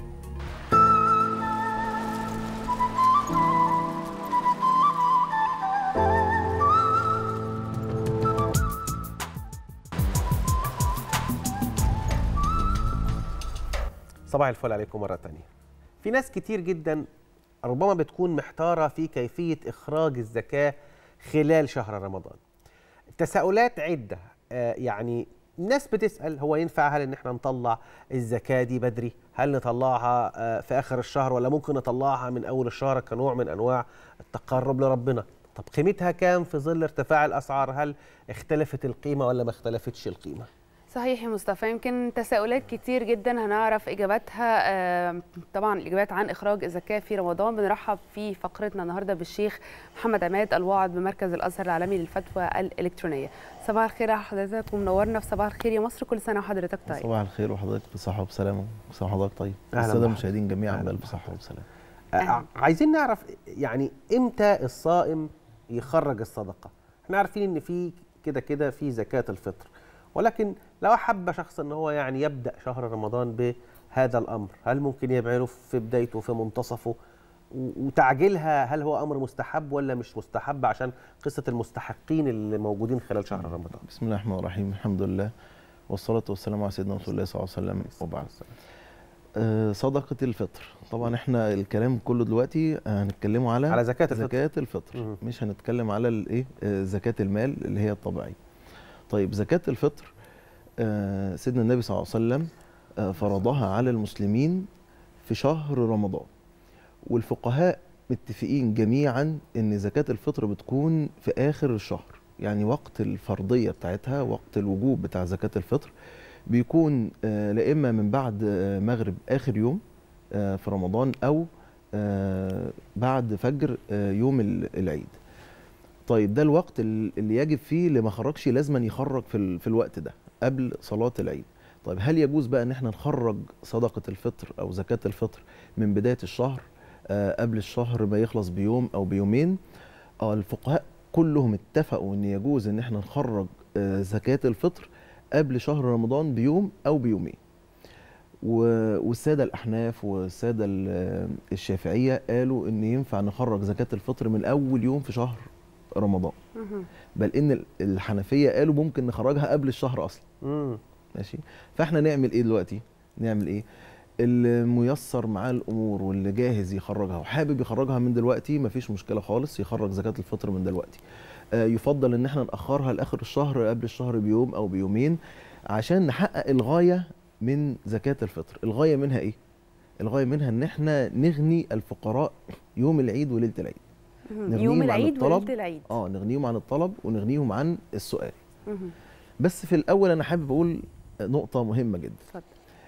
صباح الفل عليكم مرة تانية في ناس كتير جدا ربما بتكون محتارة في كيفية إخراج الزكاة خلال شهر رمضان تساؤلات عدة آه يعني ناس بتسأل هو ينفع هل إن احنا نطلع الزكاة دي بدري هل نطلعها آه في آخر الشهر ولا ممكن نطلعها من أول الشهر كنوع من أنواع التقرب لربنا طب قيمتها كام في ظل ارتفاع الأسعار هل اختلفت القيمة ولا ما اختلفتش القيمة
صحيح يا مصطفى يمكن تساؤلات كتير جدا هنعرف اجاباتها آه، طبعا الاجابات عن اخراج الزكاه في رمضان بنرحب في فقرتنا النهارده بالشيخ محمد عماد الواعظ بمركز الازهر العالمي للفتوى الالكترونيه صباح الخير على حضرتك ومنورنا في صباح الخير يا مصر كل سنه وحضرتك طيب
صباح الخير وحضرتك بصحة وبسلامة وصحة حضرتك طيب
أهلا
السادة
بحضرتك.
المشاهدين جميعا بألف صحة وسلامة
آه، عايزين نعرف يعني امتى الصائم يخرج الصدقه احنا عارفين ان في كده كده في زكاه الفطر ولكن لو حب شخص ان هو يعني يبدا شهر رمضان بهذا الامر هل ممكن يعمله في بدايته في منتصفه و- وتعجيلها هل هو امر مستحب ولا مش مستحب عشان قصه المستحقين اللي موجودين خلال شهر رمضان
بسم الله الرحمن الرحيم الحمد لله والصلاة والسلام على سيدنا رسول الله صلى الله عليه وسلم وبعد آه، صدقة الفطر طبعا احنا الكلام كله دلوقتي هنتكلموا على
على زكاة الفطر.
زكاة الفطر مش هنتكلم على الايه آه، زكاة المال اللي هي الطبيعية طيب زكاة الفطر آه، سيدنا النبي صلى الله عليه وسلم آه، فرضها على المسلمين في شهر رمضان والفقهاء متفقين جميعا ان زكاة الفطر بتكون في اخر الشهر يعني وقت الفرضية بتاعتها وقت الوجوب بتاع زكاة الفطر بيكون آه، لا اما من بعد آه، مغرب اخر يوم آه، في رمضان او آه، بعد فجر آه، يوم ال- العيد طيب ده الوقت ال- اللي يجب فيه اللي ما خرجش لازما يخرج في, ال- في الوقت ده قبل صلاة العيد طيب هل يجوز بقى ان احنا نخرج صدقة الفطر او زكاة الفطر من بداية الشهر آه، قبل الشهر ما يخلص بيوم او بيومين اه الفقهاء كلهم اتفقوا ان يجوز ان احنا نخرج آه، زكاة الفطر قبل شهر رمضان بيوم او بيومين و- والساده الاحناف والساده ال- الشافعيه قالوا ان ينفع نخرج زكاه الفطر من اول يوم في شهر رمضان بل ان ال- الحنفيه قالوا ممكن نخرجها قبل الشهر اصلا ماشي فاحنا نعمل ايه دلوقتي نعمل ايه الميسر معاه الامور واللي جاهز يخرجها وحابب يخرجها من دلوقتي مفيش مشكله خالص يخرج زكاه الفطر من دلوقتي آه، يفضل ان احنا ناخرها لاخر الشهر قبل الشهر بيوم او بيومين عشان نحقق الغايه من زكاه الفطر الغايه منها ايه الغايه منها ان احنا نغني الفقراء يوم العيد وليله العيد
مهم.
نغنيهم
يوم
عن
العيد
الطلب.
وليله العيد
اه نغنيهم عن الطلب ونغنيهم عن السؤال
مهم.
بس في الاول انا حابب اقول نقطه مهمه جدا
اتفضل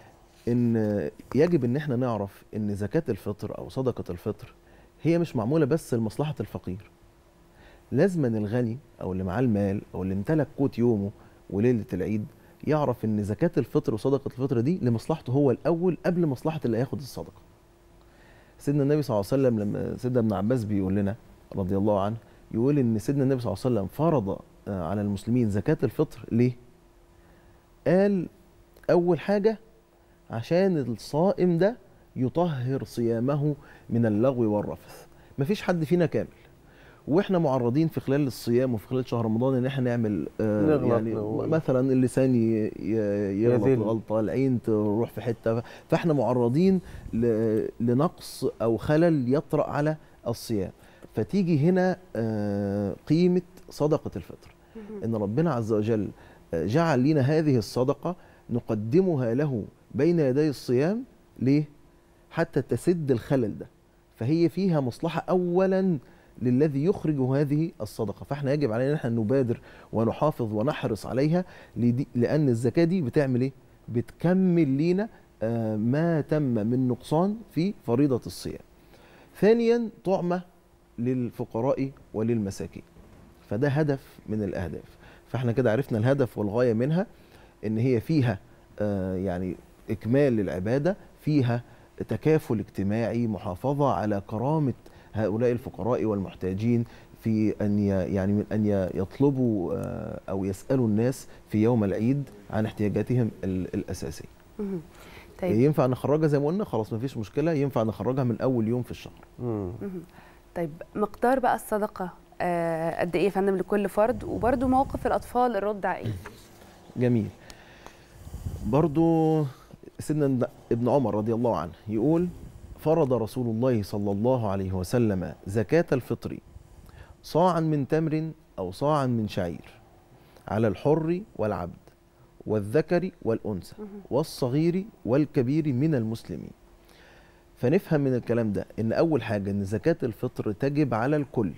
ان يجب ان احنا نعرف ان زكاه الفطر او صدقه الفطر هي مش معموله بس لمصلحه الفقير لازما الغني او اللي معاه المال او اللي امتلك قوت يومه وليله العيد يعرف ان زكاه الفطر وصدقه الفطر دي لمصلحته هو الاول قبل مصلحه اللي هياخد الصدقه سيدنا النبي صلى الله عليه وسلم لما سيدنا ابن عباس بيقول لنا رضي الله عنه يقول ان سيدنا النبي صلى الله عليه وسلم فرض آه، على المسلمين زكاه الفطر ليه قال اول حاجه عشان الصائم ده يطهر صيامه من اللغو والرفث مفيش حد فينا كامل واحنا معرضين في خلال الصيام وفي خلال شهر رمضان ان احنا نعمل آه
نغلط
يعني
نقول.
مثلا اللسان ي- ي- يغلط
يذل.
غلطه العين تروح في حته فاحنا معرضين ل- لنقص او خلل يطرا على الصيام فتيجي هنا آه قيمه صدقه الفطر ان ربنا عز وجل آه، جعل لنا هذه الصدقه نقدمها له بين يدي الصيام ليه حتى تسد الخلل ده فهي فيها مصلحه اولا للذي يخرج هذه الصدقه فاحنا يجب علينا ان احنا نبادر ونحافظ ونحرص عليها لدي لان الزكاه دي بتعمل ايه بتكمل لينا آه، ما تم من نقصان في فريضه الصيام ثانيا طعمه للفقراء وللمساكين فده هدف من الاهداف فاحنا كده عرفنا الهدف والغايه منها ان هي فيها آه، يعني اكمال للعباده فيها تكافل اجتماعي محافظه على كرامه هؤلاء الفقراء والمحتاجين في ان ي- يعني من ان ي- يطلبوا آه، او يسالوا الناس في يوم العيد عن احتياجاتهم ال- الاساسيه
مهم. طيب
ينفع نخرجها زي ما قلنا خلاص مفيش مشكله ينفع نخرجها من اول يوم في الشهر
مهم. طيب مقدار بقى الصدقه آه، قد ايه يا فندم لكل فرد وبرده موقف الاطفال الرضع ايه
جميل برضو سيدنا ابن عمر رضي الله عنه يقول فرض رسول الله صلى الله عليه وسلم زكاة الفطر صاعا من تمر أو صاعا من شعير على الحر والعبد والذكر والأنثى والصغير والكبير من المسلمين فنفهم من الكلام ده ان اول حاجه ان زكاه الفطر تجب على الكل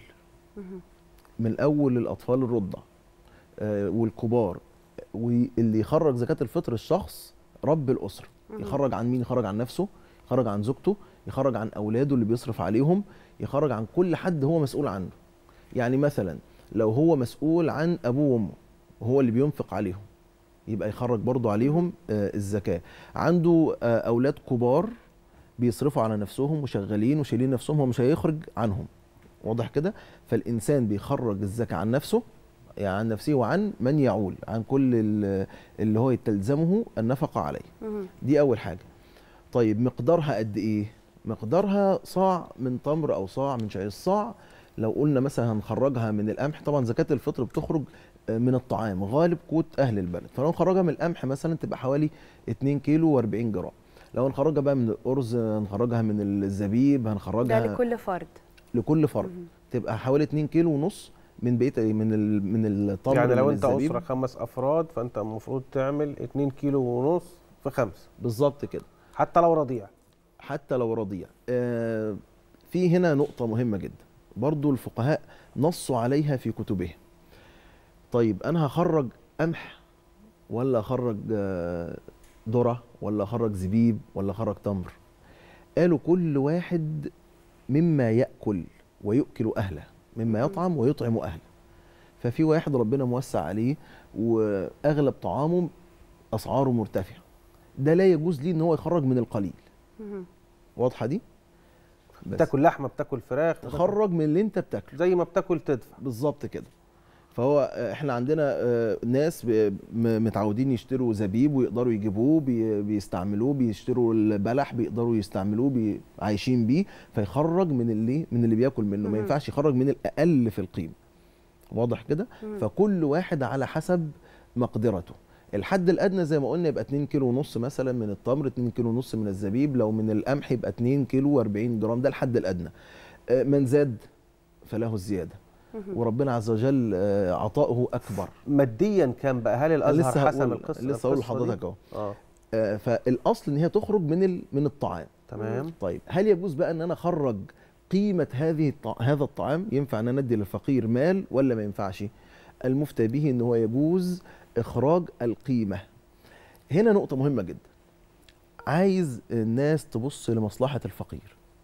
من اول الاطفال الرضع آه، والكبار واللي يخرج زكاه الفطر الشخص رب الاسره
مهم.
يخرج عن مين يخرج عن نفسه يخرج عن زوجته يخرج عن اولاده اللي بيصرف عليهم يخرج عن كل حد هو مسؤول عنه يعني مثلا لو هو مسؤول عن ابوه وامه وهو اللي بينفق عليهم يبقى يخرج برضه عليهم آه، الزكاه عنده آه، اولاد كبار بيصرفوا على نفسهم وشغالين وشايلين نفسهم هو مش هيخرج عنهم واضح كده فالانسان بيخرج الزكاه عن نفسه يعني عن نفسه وعن من يعول عن كل ال- اللي هو تلزمه النفقه عليه
مهم.
دي اول حاجه طيب مقدارها قد ايه مقدارها صاع من تمر او صاع من شعير الصاع لو قلنا مثلا هنخرجها من القمح طبعا زكاه الفطر بتخرج آه، من الطعام غالب قوت اهل البلد فلو نخرجها من القمح مثلا تبقى حوالي 2 كيلو و40 جرام لو هنخرجها بقى من الارز هنخرجها من الزبيب هنخرجها
ده لكل فرد
لكل فرد تبقى حوالي 2 كيلو ونص من بقيه من ال- من التمر
يعني لو
من
انت
الزبيب.
اسره خمس افراد فانت المفروض تعمل 2 كيلو ونص في خمسه
بالظبط كده
حتى لو رضيع
حتى لو رضيع آه في هنا نقطة مهمة جدا برضو الفقهاء نصوا عليها في كتبهم طيب أنا هخرج قمح ولا أخرج آه، ذرة ولا أخرج زبيب ولا أخرج تمر قالوا كل واحد مما يأكل ويؤكل أهله مما يطعم ويطعم أهله ففي واحد ربنا موسع عليه وأغلب طعامه أسعاره مرتفعة ده لا يجوز ليه إن هو يخرج من القليل
مهم.
واضحه دي
بتاكل لحمه بتاكل فراخ
تخرج من اللي انت بتاكله
زي ما بتاكل تدفع
بالظبط كده فهو آه، احنا عندنا آه، ناس ب- م- متعودين يشتروا زبيب ويقدروا يجيبوه بي- بيستعملوه بيشتروا البلح بيقدروا يستعملوه بي- عايشين بيه فيخرج من اللي من اللي بياكل منه ما
مم.
ينفعش يخرج من الاقل في القيمه واضح كده
مم.
فكل واحد على حسب مقدرته الحد الادنى زي ما قلنا يبقى 2 كيلو ونص مثلا من التمر 2 كيلو ونص من الزبيب لو من القمح يبقى 2 كيلو و40 جرام ده الحد الادنى آه، من زاد فله الزياده
مهم.
وربنا عز وجل آه، عطاؤه اكبر
ماديا كان بقى هل الازهر
لسه
حسم
هقول-
القصه
لسه هقول
القصة دي؟
لحضرتك اهو
اه
آه، فالاصل ان هي تخرج من ال- من الطعام
تمام.
طيب هل يجوز بقى ان انا اخرج قيمه هذه الط- هذا الطعام ينفع ان انا ادي للفقير مال ولا ما ينفعش المفتى به ان هو يجوز اخراج القيمه هنا نقطه مهمه جدا عايز الناس تبص لمصلحه الفقير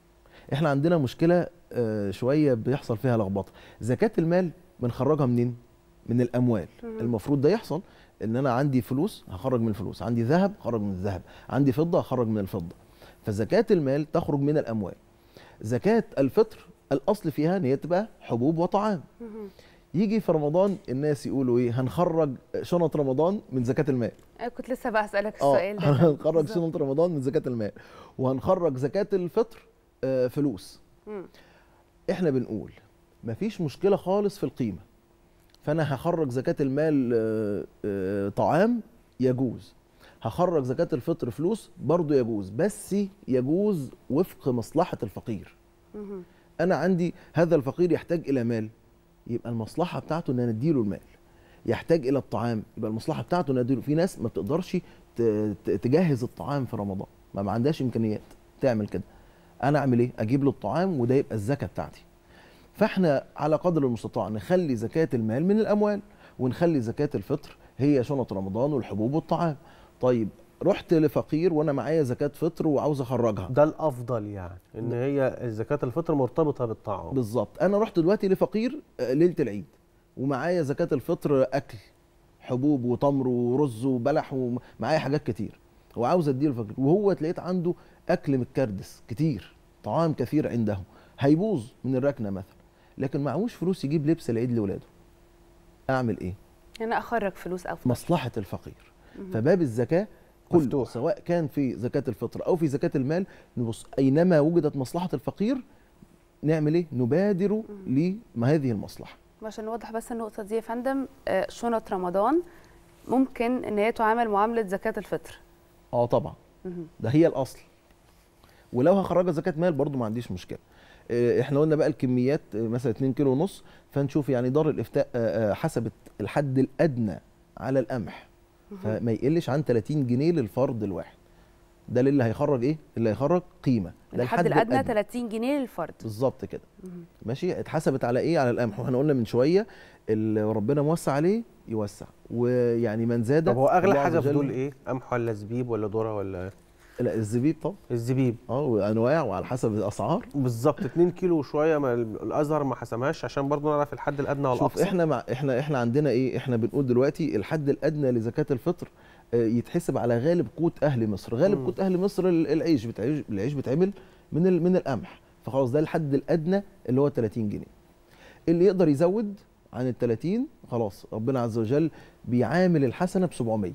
احنا عندنا مشكله آه، شويه بيحصل فيها لخبطه زكاه المال بنخرجها منين من الاموال
مم.
المفروض ده يحصل ان انا عندي فلوس هخرج من الفلوس عندي ذهب هخرج من الذهب عندي فضه هخرج من الفضه فزكاه المال تخرج من الاموال زكاه الفطر الاصل فيها ان هي تبقى حبوب وطعام يجي في رمضان الناس يقولوا ايه هنخرج شنط رمضان من زكاه المال
أنا كنت لسه بقى اسالك
اه
السؤال ده
هنخرج
بالظبط.
شنط رمضان من زكاه المال وهنخرج زكاه الفطر آه، فلوس
مم.
احنا بنقول مفيش مشكله خالص في القيمه فانا هخرج زكاه المال آه، آه، طعام يجوز هخرج زكاه الفطر فلوس برضو يجوز بس يجوز وفق مصلحه الفقير
مهم.
انا عندي هذا الفقير يحتاج الى مال يبقى المصلحه بتاعته ان انا اديله المال يحتاج الى الطعام يبقى المصلحه بتاعته ان اديله في ناس ما بتقدرش ت- ت- تجهز الطعام في رمضان ما, ما عندهاش امكانيات تعمل كده انا اعمل ايه اجيب له الطعام وده يبقى الزكاه بتاعتي فاحنا على قدر المستطاع نخلي زكاه المال من الاموال ونخلي زكاه الفطر هي شنط رمضان والحبوب والطعام طيب رحت لفقير وانا معايا زكاه فطر وعاوز اخرجها
ده الافضل يعني ان هي زكاه الفطر مرتبطه بالطعام
بالظبط انا رحت دلوقتي لفقير آه، ليله العيد ومعايا زكاه الفطر اكل حبوب وتمر ورز وبلح ومعايا حاجات كتير وعاوز اديه للفقير وهو تلاقيت عنده اكل متكردس كتير طعام كثير عنده هيبوظ من الركنه مثلا لكن معهوش فلوس يجيب لبس العيد لاولاده اعمل ايه
انا اخرج فلوس او
مصلحه الفقير
مهم.
فباب الزكاه كل مفتوح. سواء كان في زكاه الفطر او في زكاه المال نبص اينما وجدت مصلحه الفقير نعمل ايه نبادر لهذه المصلحه
عشان نوضح بس النقطه دي يا فندم آه، شنط رمضان ممكن ان هي تعامل معامله زكاه الفطر
اه طبعا
مهم.
ده هي الاصل ولو هخرجها زكاه مال برضو ما عنديش مشكله آه، احنا قلنا بقى الكميات آه، مثلا 2 كيلو ونص فنشوف يعني دار الافتاء آه، آه، حسبت الحد الادنى على القمح فما يقلش عن 30 جنيه للفرد الواحد ده اللي هيخرج ايه اللي هيخرج قيمه ده
الحد الادنى 30 جنيه للفرد
بالظبط كده
مهم.
ماشي اتحسبت على ايه على القمح واحنا قلنا من شويه اللي ربنا موسع عليه يوسع ويعني من زاد
طب هو اغلى
الله عز
حاجه في
وجل-
دول ايه قمح ولا زبيب ولا ذره ولا
لا الزبيب طبعا
الزبيب
اه وانواع وعلى حسب الاسعار
بالظبط 2 كيلو وشويه ما الازهر ما حسمهاش عشان برضو نعرف الحد الادنى
شوف
والاقصى
احنا مع احنا احنا عندنا ايه احنا بنقول دلوقتي الحد الادنى لزكاه الفطر آه، يتحسب على غالب قوت اهل مصر غالب
مم.
قوت اهل مصر ال- العيش بتعيش العيش بيتعمل من ال- من القمح فخلاص ده الحد الادنى اللي هو 30 جنيه اللي يقدر يزود عن ال 30 خلاص ربنا عز وجل بيعامل الحسنه ب 700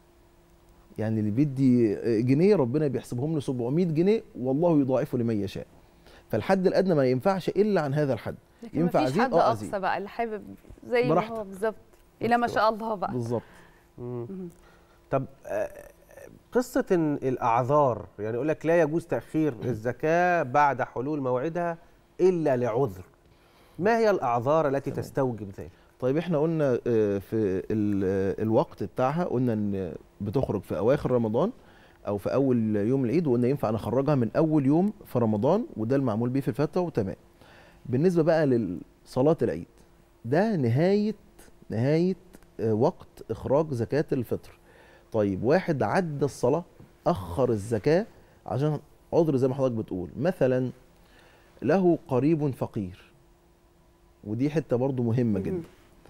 يعني اللي بيدي آه، جنيه ربنا بيحسبهم له 700 جنيه والله يضاعفه لمن يشاء فالحد الادنى ما ينفعش الا عن هذا الحد
لكن
ينفع
مفيش
ازيد
حد
اه ازيد
اقصى بقى اللي حابب زي ما
براحتك.
هو بالظبط الى ما شاء الله بقى
بالظبط
مهم.
طب آه، قصه ان الاعذار يعني يقول لك لا يجوز تاخير الزكاه بعد حلول موعدها الا لعذر ما هي الاعذار التي تستوجب ذلك
طيب احنا قلنا آه، في ال- آه، الوقت بتاعها قلنا ان بتخرج في اواخر رمضان او في اول يوم العيد وقلنا ينفع نخرجها من اول يوم في رمضان وده المعمول بيه في الفتوى وتمام بالنسبه بقى لصلاه العيد ده نهايه نهايه آه، وقت اخراج زكاه الفطر طيب واحد عدى الصلاه اخر الزكاه عشان عذر زي ما حضرتك بتقول مثلا له قريب فقير ودي حته برضو مهمه جدا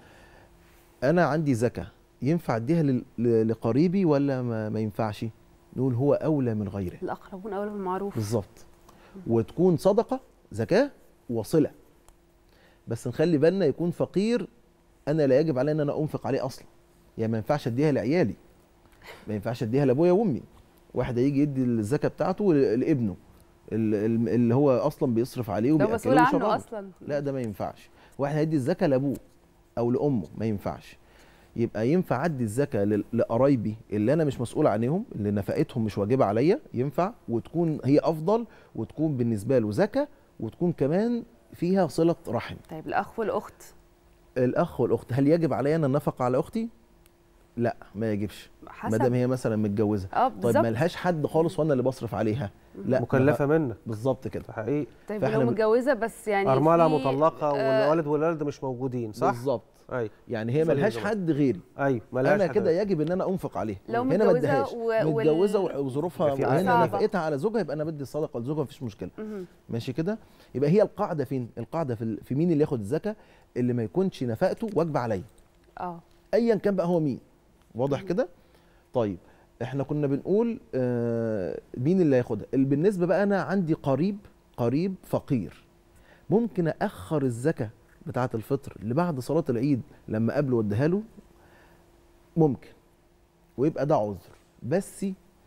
انا عندي زكاه ينفع اديها لل- ل- لقريبي ولا ما, ما ينفعش نقول هو اولى من غيره
الاقربون اولى بالمعروف
بالظبط وتكون صدقه زكاه وصله بس نخلي بالنا يكون فقير انا لا يجب علي ان انا انفق عليه اصلا يعني ما ينفعش اديها لعيالي ما ينفعش اديها لابويا وامي واحد هيجي يدي الزكاه بتاعته ل- لابنه ال- ال- اللي هو اصلا بيصرف عليه
ده
وبياكله
مسؤول عنه
ويشربه.
اصلا
لا ده ما ينفعش واحد هيدي الزكاه لابوه او لامه ما ينفعش يبقى ينفع ادي الزكاه لل- لقرايبي اللي انا مش مسؤول عنهم اللي نفقتهم مش واجبه عليا ينفع وتكون هي افضل وتكون بالنسبه له زكاه وتكون كمان فيها صله رحم
طيب الاخ والاخت
الاخ والاخت هل يجب علي ان النفقه على اختي لا ما يجبش ما
حسب.
دام هي مثلا متجوزه
اه
طيب
بالظبط
ما لهاش حد خالص وانا اللي بصرف عليها لا
مكلفة
ما-
منك.
بالظبط كده
حقيقي
طيب
فإحنا
لو
بن-
متجوزه بس يعني
ارمله
في-
مطلقه
آه،
والولد والولد مش موجودين صح
بالظبط
ايوه
يعني هي ملهاش حد غيري
ايوه ملهاش
انا
حد
كده
غيري.
يجب ان انا انفق عليها
لو
هنا ما
متجوزة
اديهاش
و- وال-
متجوزه وظروفها
يبقى في
وهنا
صعبة.
نفقتها على زوجها يبقى انا بدي الصدقه لزوجها مفيش مشكله
مهم.
ماشي كده يبقى هي القاعده فين القاعده في, ال- في مين اللي ياخد الزكاه اللي ما يكونش نفقته واجب عليا
اه
ايا كان بقى هو مين واضح كده طيب احنا كنا بنقول آه مين اللي هياخدها اللي بالنسبه بقى انا عندي قريب قريب فقير ممكن اخر الزكاه بتاعه الفطر لبعد صلاه العيد لما قبله واديها له ممكن ويبقى ده عذر بس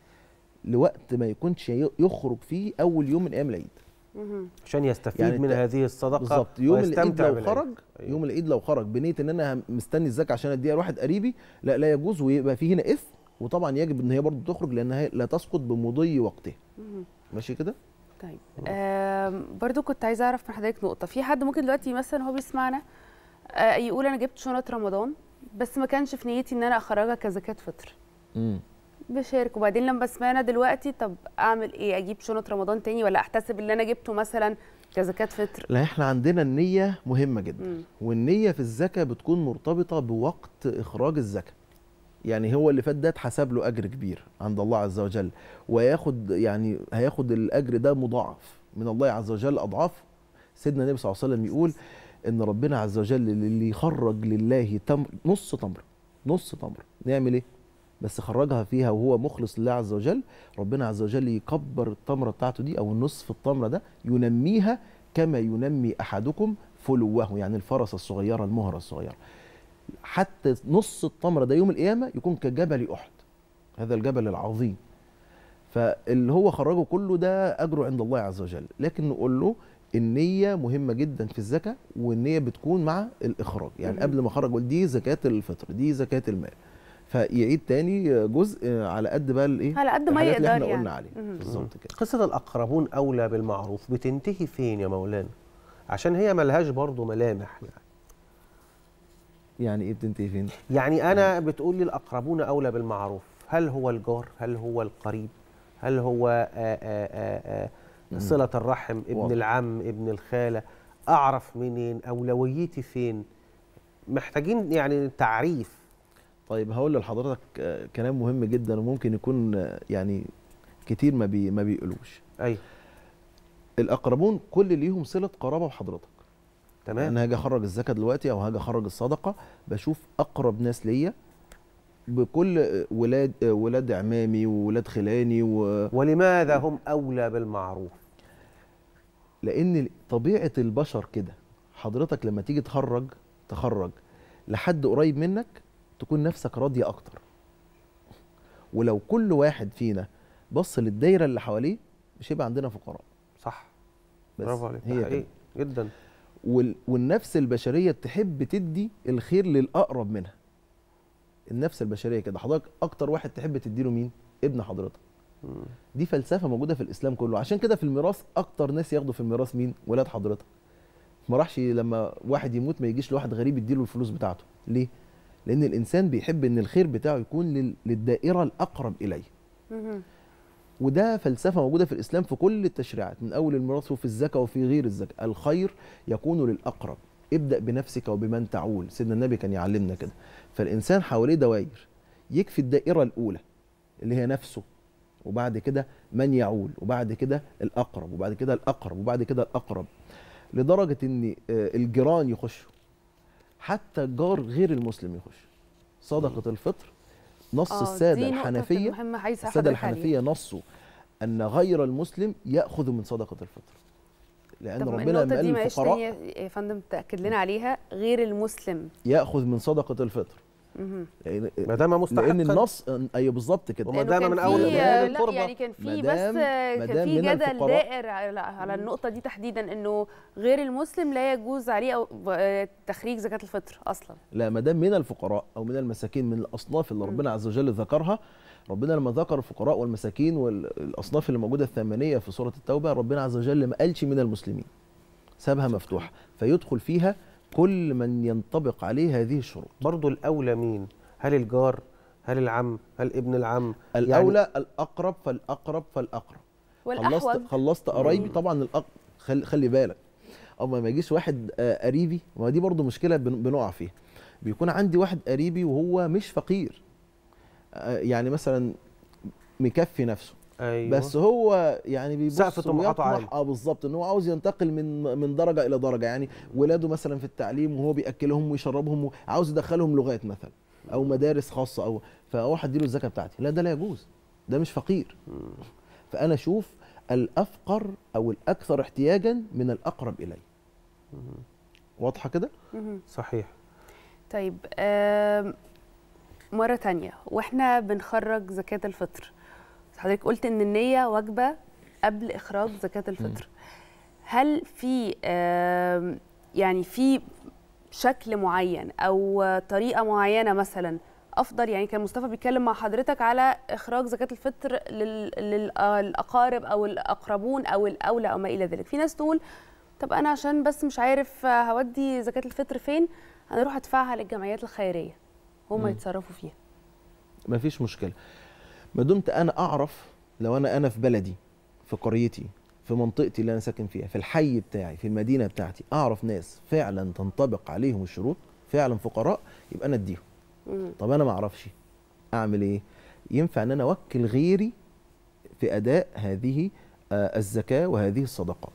لوقت ما يكونش ي- يخرج فيه اول يوم من ايام العيد
مهم.
عشان يستفيد
يعني
من
الت-
هذه الصدقه
بالظبط يوم العيد
ويستمتع
لو
بالعيد.
خرج يوم العيد لو خرج بنيه ان انا مستني الزكاه عشان اديها لواحد قريبي لا لا يجوز ويبقى في هنا اثم وطبعا يجب ان هي برضه تخرج لانها لا تسقط بمضي وقتها
مهم.
ماشي كده
طيب آم، برضو كنت عايزه اعرف من حضرتك نقطه في حد ممكن دلوقتي مثلا هو بيسمعنا آه، يقول انا جبت شنط رمضان بس ما كانش في نيتي ان انا اخرجها كزكاه فطر
امم
بشارك وبعدين لما سمعنا دلوقتي طب اعمل ايه اجيب شنط رمضان تاني ولا احتسب اللي انا جبته مثلا كزكاه فطر
لا احنا عندنا النيه مهمه جدا
مم.
والنيه في الزكاه بتكون مرتبطه بوقت اخراج الزكاه يعني هو اللي فات ده اتحسب له اجر كبير عند الله عز وجل وياخد يعني هياخد الاجر ده مضاعف من الله عز وجل اضعاف سيدنا النبي صلى الله عليه وسلم يقول ان ربنا عز وجل اللي يخرج لله تمر نص تمر نص تمر نعمل ايه بس خرجها فيها وهو مخلص لله عز وجل ربنا عز وجل يكبر التمره بتاعته دي او النصف التمره ده ينميها كما ينمي احدكم فلوه يعني الفرس الصغيره المهره الصغيره حتى نص التمره ده يوم القيامه يكون كجبل احد هذا الجبل العظيم فاللي هو خرجه كله ده اجره عند الله عز وجل لكن نقول له النية مهمة جدا في الزكاة والنية بتكون مع الإخراج يعني
مهم.
قبل ما أخرج أقول دي زكاة الفطر دي زكاة المال فيعيد تاني جزء على قد بقى الايه
على قد ما
الحاجات اللي
يقدر
احنا
يعني.
قلنا عليها
مهم.
بالظبط كده
قصة الأقربون أولى بالمعروف بتنتهي فين يا مولانا؟ عشان هي ملهاش برضه ملامح يعني
يعني ايه بتنتهي فين
يعني أنا بتقول لي الأقربون أولى بالمعروف هل هو الجار؟ هل هو القريب؟ هل هو آآ آآ آآ صلة الرحم ابن
واضح.
العم ابن الخالة أعرف منين أولويتي فين محتاجين يعني تعريف
طيب هقول لحضرتك آه، كلام مهم جدا وممكن يكون آه، يعني كتير ما بي ما بيقولوش
ايوه
الاقربون كل ليهم صله قرابه بحضرتك
تمام
انا هاجي اخرج الزكاه دلوقتي او هاجي اخرج الصدقه بشوف اقرب ناس ليا بكل آه، ولاد آه، ولاد عمامي وولاد خلاني و...
ولماذا هم أولى بالمعروف؟
لان طبيعه البشر كده حضرتك لما تيجي تخرج تخرج لحد قريب منك تكون نفسك راضيه اكتر ولو كل واحد فينا بص للدايره اللي حواليه مش هيبقى عندنا فقراء
صح
بس
برافو عليك ده
هي
حقيقي
كده
جدا
وال... والنفس البشريه تحب تدي الخير للاقرب منها النفس البشريه كده حضرتك اكتر واحد تحب تديله مين ابن حضرتك دي فلسفه موجوده في الاسلام كله عشان كده في الميراث اكتر ناس ياخدوا في الميراث مين ولاد حضرتك ما راحش لما واحد يموت ما يجيش لواحد غريب يديله الفلوس بتاعته ليه لان الانسان بيحب ان الخير بتاعه يكون لل... للدائره الاقرب اليه
مهم.
وده فلسفه موجوده في الاسلام في كل التشريعات من اول الميراث وفي الزكاه وفي غير الزكاه الخير يكون للاقرب ابدا بنفسك وبمن تعول سيدنا النبي كان يعلمنا كده فالانسان حواليه دوائر يكفي الدائره الاولى اللي هي نفسه وبعد كده من يعول وبعد كده الاقرب وبعد كده الاقرب وبعد كده الاقرب لدرجه ان آه، الجيران يخشوا حتى الجار غير المسلم يخش صدقه الفطر نص
آه،
الساده
دي نقطة
الحنفيه
مهمة عايزة
الساده
حضرتك عليها.
الحنفيه نصوا ان غير المسلم ياخذ من صدقه الفطر لان
طب
ربنا
النقطة
لما قال
دي معلش
للفقراء
تاني يا فندم تأكد لنا عليها غير المسلم
ياخذ من صدقه الفطر
مهم.
لان
ما دام مستحقا
لان النص ايوه بالظبط كده
وما
لأنه
دام
كان
من
في-
أول
لا
القربى.
يعني كان في
مدام-
بس كان
مدام
في
من
جدل
الفقراء.
دائر على, على النقطة دي تحديدا انه غير المسلم لا يجوز عليه أو آه، تخريج زكاة الفطر اصلا
لا ما دام من الفقراء او من المساكين من الاصناف اللي ربنا عز وجل ذكرها ربنا لما ذكر الفقراء والمساكين والاصناف اللي موجوده الثمانيه في سوره التوبه ربنا عز وجل ما قالش من المسلمين سابها مفتوحه فيدخل فيها كل من ينطبق عليه هذه الشروط
برضه الأولى مين؟ هل الجار هل العم هل ابن العم
الاولى يعني الاقرب فالاقرب فالاقرب
والأحوج.
خلصت خلصت قرايبي طبعا الأق... خلي, خلي بالك اما ما يجيش واحد آه، قريبي ما دي برضو مشكله بن- بنقع فيها بيكون عندي واحد قريبي وهو مش فقير آه، يعني مثلا مكفي نفسه
أيوة.
بس هو يعني بيبص
سقف طموحاته
ويطمح-
عالي.
اه بالظبط ان هو عاوز ينتقل من من درجه الى درجه يعني ولاده مثلا في التعليم وهو بياكلهم ويشربهم وعاوز يدخلهم لغات مثلا او مدارس خاصه او فاروح اديله الزكاه بتاعتي لا ده لا يجوز ده مش فقير فانا اشوف الافقر او الاكثر احتياجا من الاقرب الي واضحه كده
مهم.
صحيح
طيب آم، مرة تانية واحنا بنخرج زكاة الفطر حضرتك قلت ان النية واجبة قبل اخراج زكاة الفطر هل في آم، يعني في شكل معين او طريقة معينة مثلا افضل يعني كان مصطفى بيتكلم مع حضرتك على اخراج زكاة الفطر لل- للاقارب او الاقربون او الاولى او ما الى ذلك في ناس تقول طب انا عشان بس مش عارف هودي زكاة الفطر فين انا اروح ادفعها للجمعيات الخيريه هم
مم.
يتصرفوا فيها
ما فيش مشكله ما دمت انا اعرف لو انا انا في بلدي في قريتي في منطقتي اللي انا ساكن فيها في الحي بتاعي في المدينه بتاعتي اعرف ناس فعلا تنطبق عليهم الشروط فعلا فقراء يبقى انا اديهم طب انا ما اعرفش اعمل ايه ينفع ان انا اوكل غيري في اداء هذه آه، الزكاه وهذه الصدقات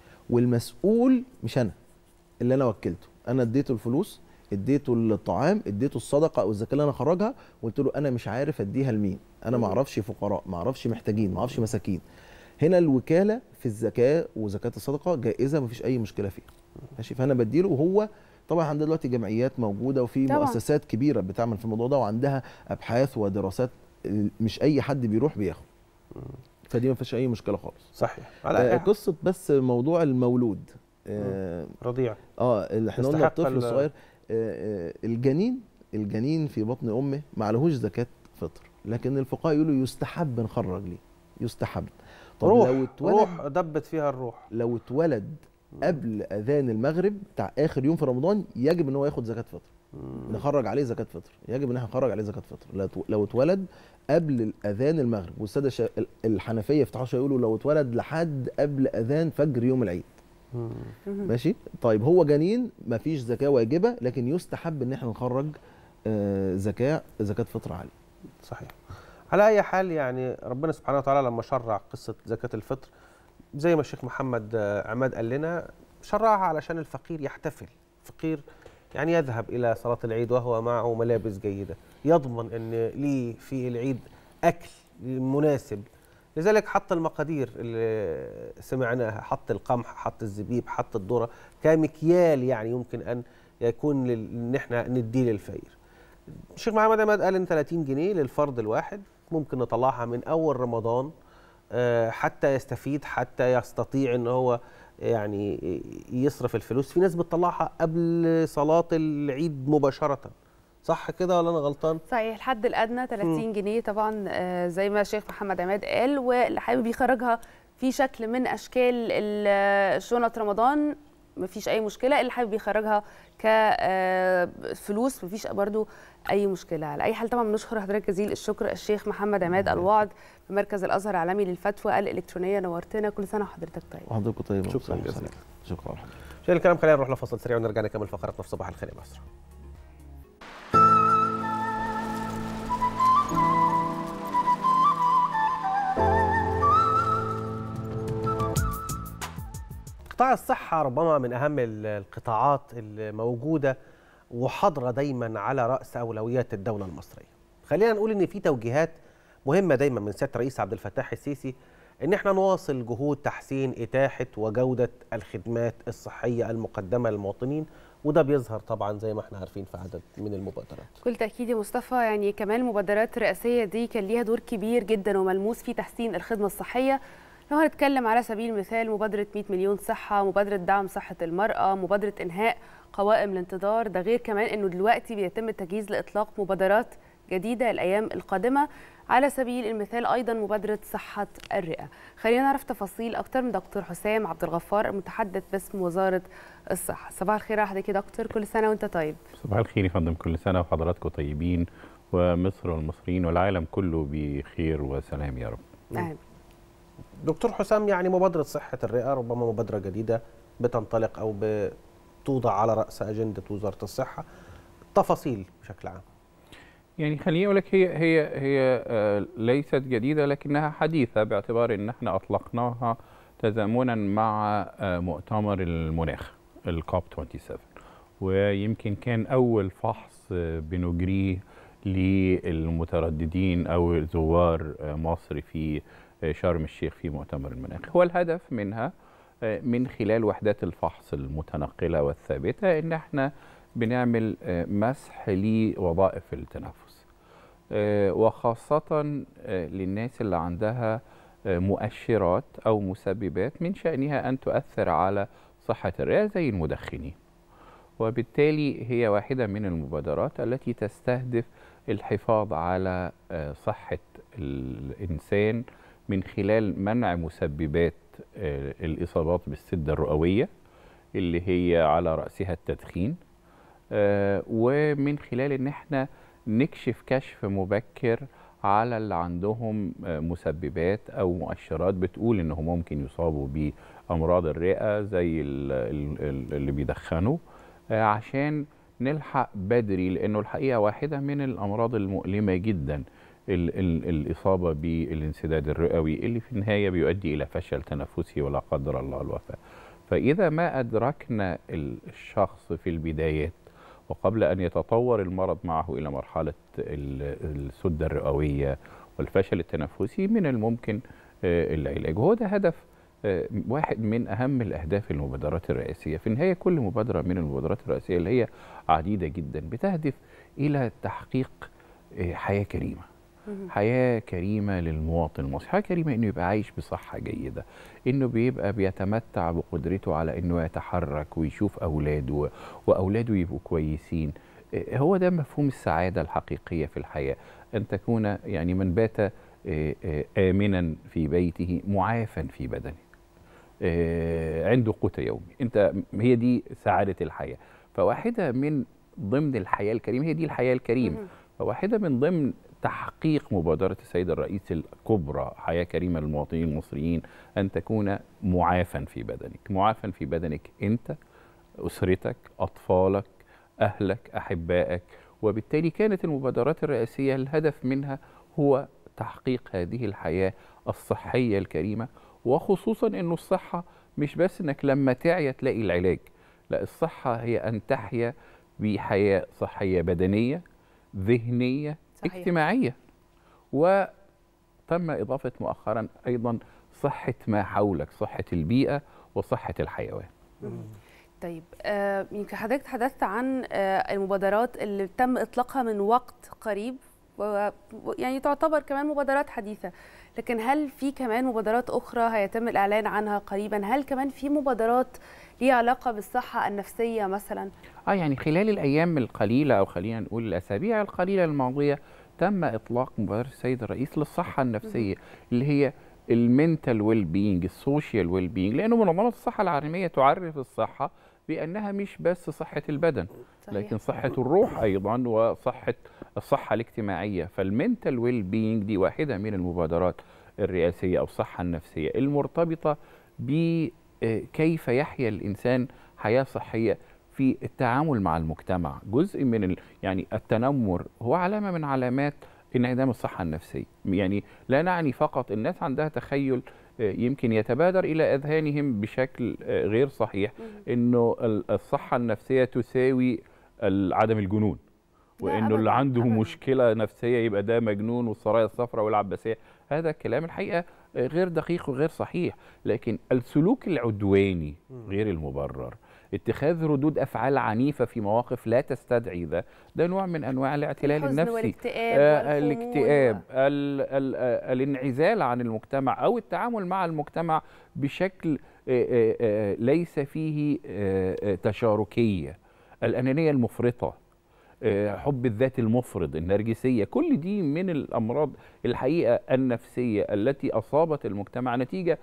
والمسؤول مش انا اللي انا وكلته انا اديته الفلوس اديته الطعام اديته الصدقه او الزكاه اللي انا خرجها وقلت له انا مش عارف اديها لمين انا ما اعرفش فقراء ما اعرفش محتاجين ما اعرفش مساكين هنا الوكاله في الزكاه وزكاه الصدقه جائزه ما فيش اي مشكله فيها ماشي فانا بديله وهو طبعا عندنا دلوقتي جمعيات موجوده وفي
طبعاً.
مؤسسات كبيره بتعمل في الموضوع ده وعندها ابحاث ودراسات مش اي حد بيروح بياخد فدي ما فيش اي مشكله خالص
صحيح على
آه
أي-
قصه بس موضوع المولود آه
رضيع
اه اللي احنا قلنا
يستحق
الطفل
ال-
الصغير آه آه الجنين الجنين في بطن امه ما عليهوش زكاه فطر لكن الفقهاء يقولوا يستحب نخرج ليه يستحب طب
روح
لو اتولد
روح دبت فيها الروح
لو اتولد قبل اذان المغرب بتاع اخر يوم في رمضان يجب ان هو ياخد زكاه فطر نخرج عليه زكاه فطر يجب ان احنا نخرج عليه زكاه فطر لو اتو- لو اتولد قبل اذان المغرب والساده الش- ال- الحنفيه يفتحوا شويه يقولوا لو اتولد لحد قبل اذان فجر يوم العيد ماشي طيب هو جنين مفيش زكاه واجبه لكن يستحب ان احنا نخرج آه، زكاه زكاه فطر عليه
صحيح على اي حال يعني ربنا سبحانه وتعالى لما شرع قصه زكاه الفطر زي ما الشيخ محمد آه، عماد قال لنا شرعها علشان الفقير يحتفل فقير يعني يذهب الى صلاه العيد وهو معه ملابس جيده يضمن ان ليه في العيد اكل مناسب لذلك حط المقادير اللي سمعناها حط القمح حط الزبيب حط الذره كمكيال يعني يمكن ان يكون لل- ان احنا نديه للفقير الشيخ محمد عماد قال ان 30 جنيه للفرد الواحد ممكن نطلعها من اول رمضان آه، حتى يستفيد حتى يستطيع ان هو يعني يصرف الفلوس في ناس بتطلعها قبل صلاة العيد مباشرة صح كده ولا انا غلطان
صحيح الحد الادنى 30 جنيه طبعا آه، زي ما الشيخ محمد عماد قال واللي حابب يخرجها في شكل من اشكال ال- شنط رمضان مفيش اي مشكله اللي حابب يخرجها كفلوس مفيش برضو اي مشكله على اي حال طبعا بنشكر حضرتك جزيل الشكر الشيخ محمد عماد الوعد بمركز الازهر العالمي للفتوى الالكترونيه نورتنا كل سنه وحضرتك طيب
وحضرتك طيب
شكرا جزيلا
شكرا
شيل الكلام خلينا نروح لفصل سريع ونرجع نكمل فقراتنا في صباح الخير يا مصر قطاع الصحة ربما من أهم ال- القطاعات الموجودة وحاضرة دايما على رأس أولويات الدولة المصرية خلينا نقول إن في توجيهات مهمة دايما من سيادة الرئيس عبد الفتاح السيسي إن احنا نواصل جهود تحسين إتاحة وجودة الخدمات الصحية المقدمة للمواطنين وده بيظهر طبعا زي ما احنا عارفين في عدد من المبادرات
كل تأكيد يا مصطفى يعني كمان المبادرات الرئاسية دي كان ليها دور كبير جدا وملموس في تحسين الخدمة الصحية لو هنتكلم على سبيل المثال مبادرة 100 مليون صحة مبادرة دعم صحة المرأة مبادرة إنهاء قوائم الانتظار ده غير كمان أنه دلوقتي بيتم التجهيز لإطلاق مبادرات جديدة الأيام القادمة على سبيل المثال أيضا مبادرة صحة الرئة خلينا نعرف تفاصيل أكتر من دكتور حسام عبد الغفار المتحدث باسم وزارة الصحة صباح الخير على حضرتك يا دكتور كل سنة وأنت طيب
صباح الخير يا فندم كل سنة وحضراتكم طيبين ومصر والمصريين والعالم كله بخير وسلام يا رب
آمين.
دكتور حسام يعني مبادرة صحة الرئة ربما مبادرة جديدة بتنطلق أو بتوضع على رأس أجندة وزارة الصحة تفاصيل بشكل عام
يعني خليني اقول لك هي هي هي آه، ليست جديده لكنها حديثه باعتبار ان احنا اطلقناها تزامنا مع آه، مؤتمر المناخ الكوب 27 ويمكن كان اول فحص آه، بنجريه للمترددين او زوار آه، مصر في آه، شرم الشيخ في مؤتمر المناخ هو الهدف منها آه، من خلال وحدات الفحص المتنقله والثابته ان احنا بنعمل آه، مسح لوظائف التنفس آه، وخاصة آه، للناس اللي عندها آه، مؤشرات أو مسببات من شأنها أن تؤثر على صحة الرئة زي المدخنين وبالتالي هي واحدة من المبادرات التي تستهدف الحفاظ على آه، صحة الإنسان من خلال منع مسببات آه، الإصابات بالسدة الرئوية اللي هي على رأسها التدخين آه، ومن خلال ان احنا نكشف كشف مبكر على اللي عندهم آه، مسببات او مؤشرات بتقول انهم ممكن يصابوا بامراض الرئه زي ال- ال- ال- اللي بيدخنوا آه، عشان نلحق بدري لانه الحقيقه واحده من الامراض المؤلمه جدا ال ال الاصابه بالانسداد الرئوي اللي في النهايه بيؤدي الى فشل تنفسي ولا قدر الله الوفاه فاذا ما ادركنا الشخص في البدايات وقبل أن يتطور المرض معه إلى مرحلة ال- السدة الرئوية والفشل التنفسي من الممكن آه، العلاج وهو ده هدف آه، واحد من أهم الأهداف المبادرات الرئاسية في النهاية كل مبادرة من المبادرات الرئاسية اللي هي عديدة جدا بتهدف إلى تحقيق آه، حياة كريمة حياة كريمة للمواطن المصري حياة كريمة انه يبقى عايش بصحة جيدة انه بيبقى بيتمتع بقدرته على انه يتحرك ويشوف اولاده واولاده يبقوا كويسين إيه هو ده مفهوم السعادة الحقيقية في الحياة ان تكون يعني من بات إيه، إيه، آمنا في بيته معافا في بدنه آه، عنده قوت يومي انت هي دي سعاده الحياه فواحده من ضمن الحياه الكريمه هي دي الحياه الكريمه فواحده من ضمن تحقيق مبادره السيد الرئيس الكبرى حياه كريمه للمواطنين المصريين ان تكون معافا في بدنك معافا في بدنك انت اسرتك اطفالك اهلك احبائك وبالتالي كانت المبادرات الرئاسيه الهدف منها هو تحقيق هذه الحياه الصحيه الكريمه وخصوصا انه الصحه مش بس انك لما تعيا تلاقي العلاج لا الصحه هي ان تحيا بحياه صحيه بدنيه ذهنيه
صحيح.
اجتماعيه وتم اضافه مؤخرا ايضا صحه ما حولك صحه البيئه وصحه الحيوان
طيب آه، يمكن حضرتك تحدثت عن آه، المبادرات اللي تم اطلاقها من وقت قريب و- و- يعني تعتبر كمان مبادرات حديثه لكن هل في كمان مبادرات اخرى هيتم الاعلان عنها قريبا هل كمان في مبادرات ليها علاقه بالصحه النفسيه مثلا
اه يعني خلال الايام القليله او خلينا نقول الاسابيع القليله الماضيه تم اطلاق مبادره السيد الرئيس للصحه النفسيه اللي هي المنتال ويل بينج السوشيال ويل بينج لانه منظمه الصحه العالميه تعرف الصحه بانها مش بس صحه البدن
صحيح.
لكن صحه الروح ايضا وصحه الصحه الاجتماعيه فالمنتال ويل بينج دي واحده من المبادرات الرئاسيه او الصحه النفسيه المرتبطه بكيف يحيا الانسان حياه صحيه في التعامل مع المجتمع جزء من ال... يعني التنمر هو علامه من علامات انعدام الصحه النفسيه يعني لا نعني فقط الناس عندها تخيل آه، يمكن يتبادر الى اذهانهم بشكل آه، غير صحيح انه ال- الصحه النفسيه تساوي ال- عدم الجنون وانه اللي عنده مشكله نفسيه يبقى ده مجنون والسرايا الصفراء والعباسيه هذا كلام الحقيقه آه، غير دقيق وغير صحيح لكن السلوك العدواني غير المبرر اتخاذ ردود افعال عنيفه في مواقف لا تستدعي ده ده نوع من انواع الاعتلال
الحزن
النفسي
والاكتئاب
آه
والخمول
الاكتئاب ال ال آه الانعزال عن المجتمع او التعامل مع المجتمع بشكل آه آه آه ليس فيه آه آه تشاركيه الانانيه المفرطه آه، حب الذات المفرط النرجسيه كل دي من الامراض الحقيقه النفسيه التي اصابت المجتمع نتيجه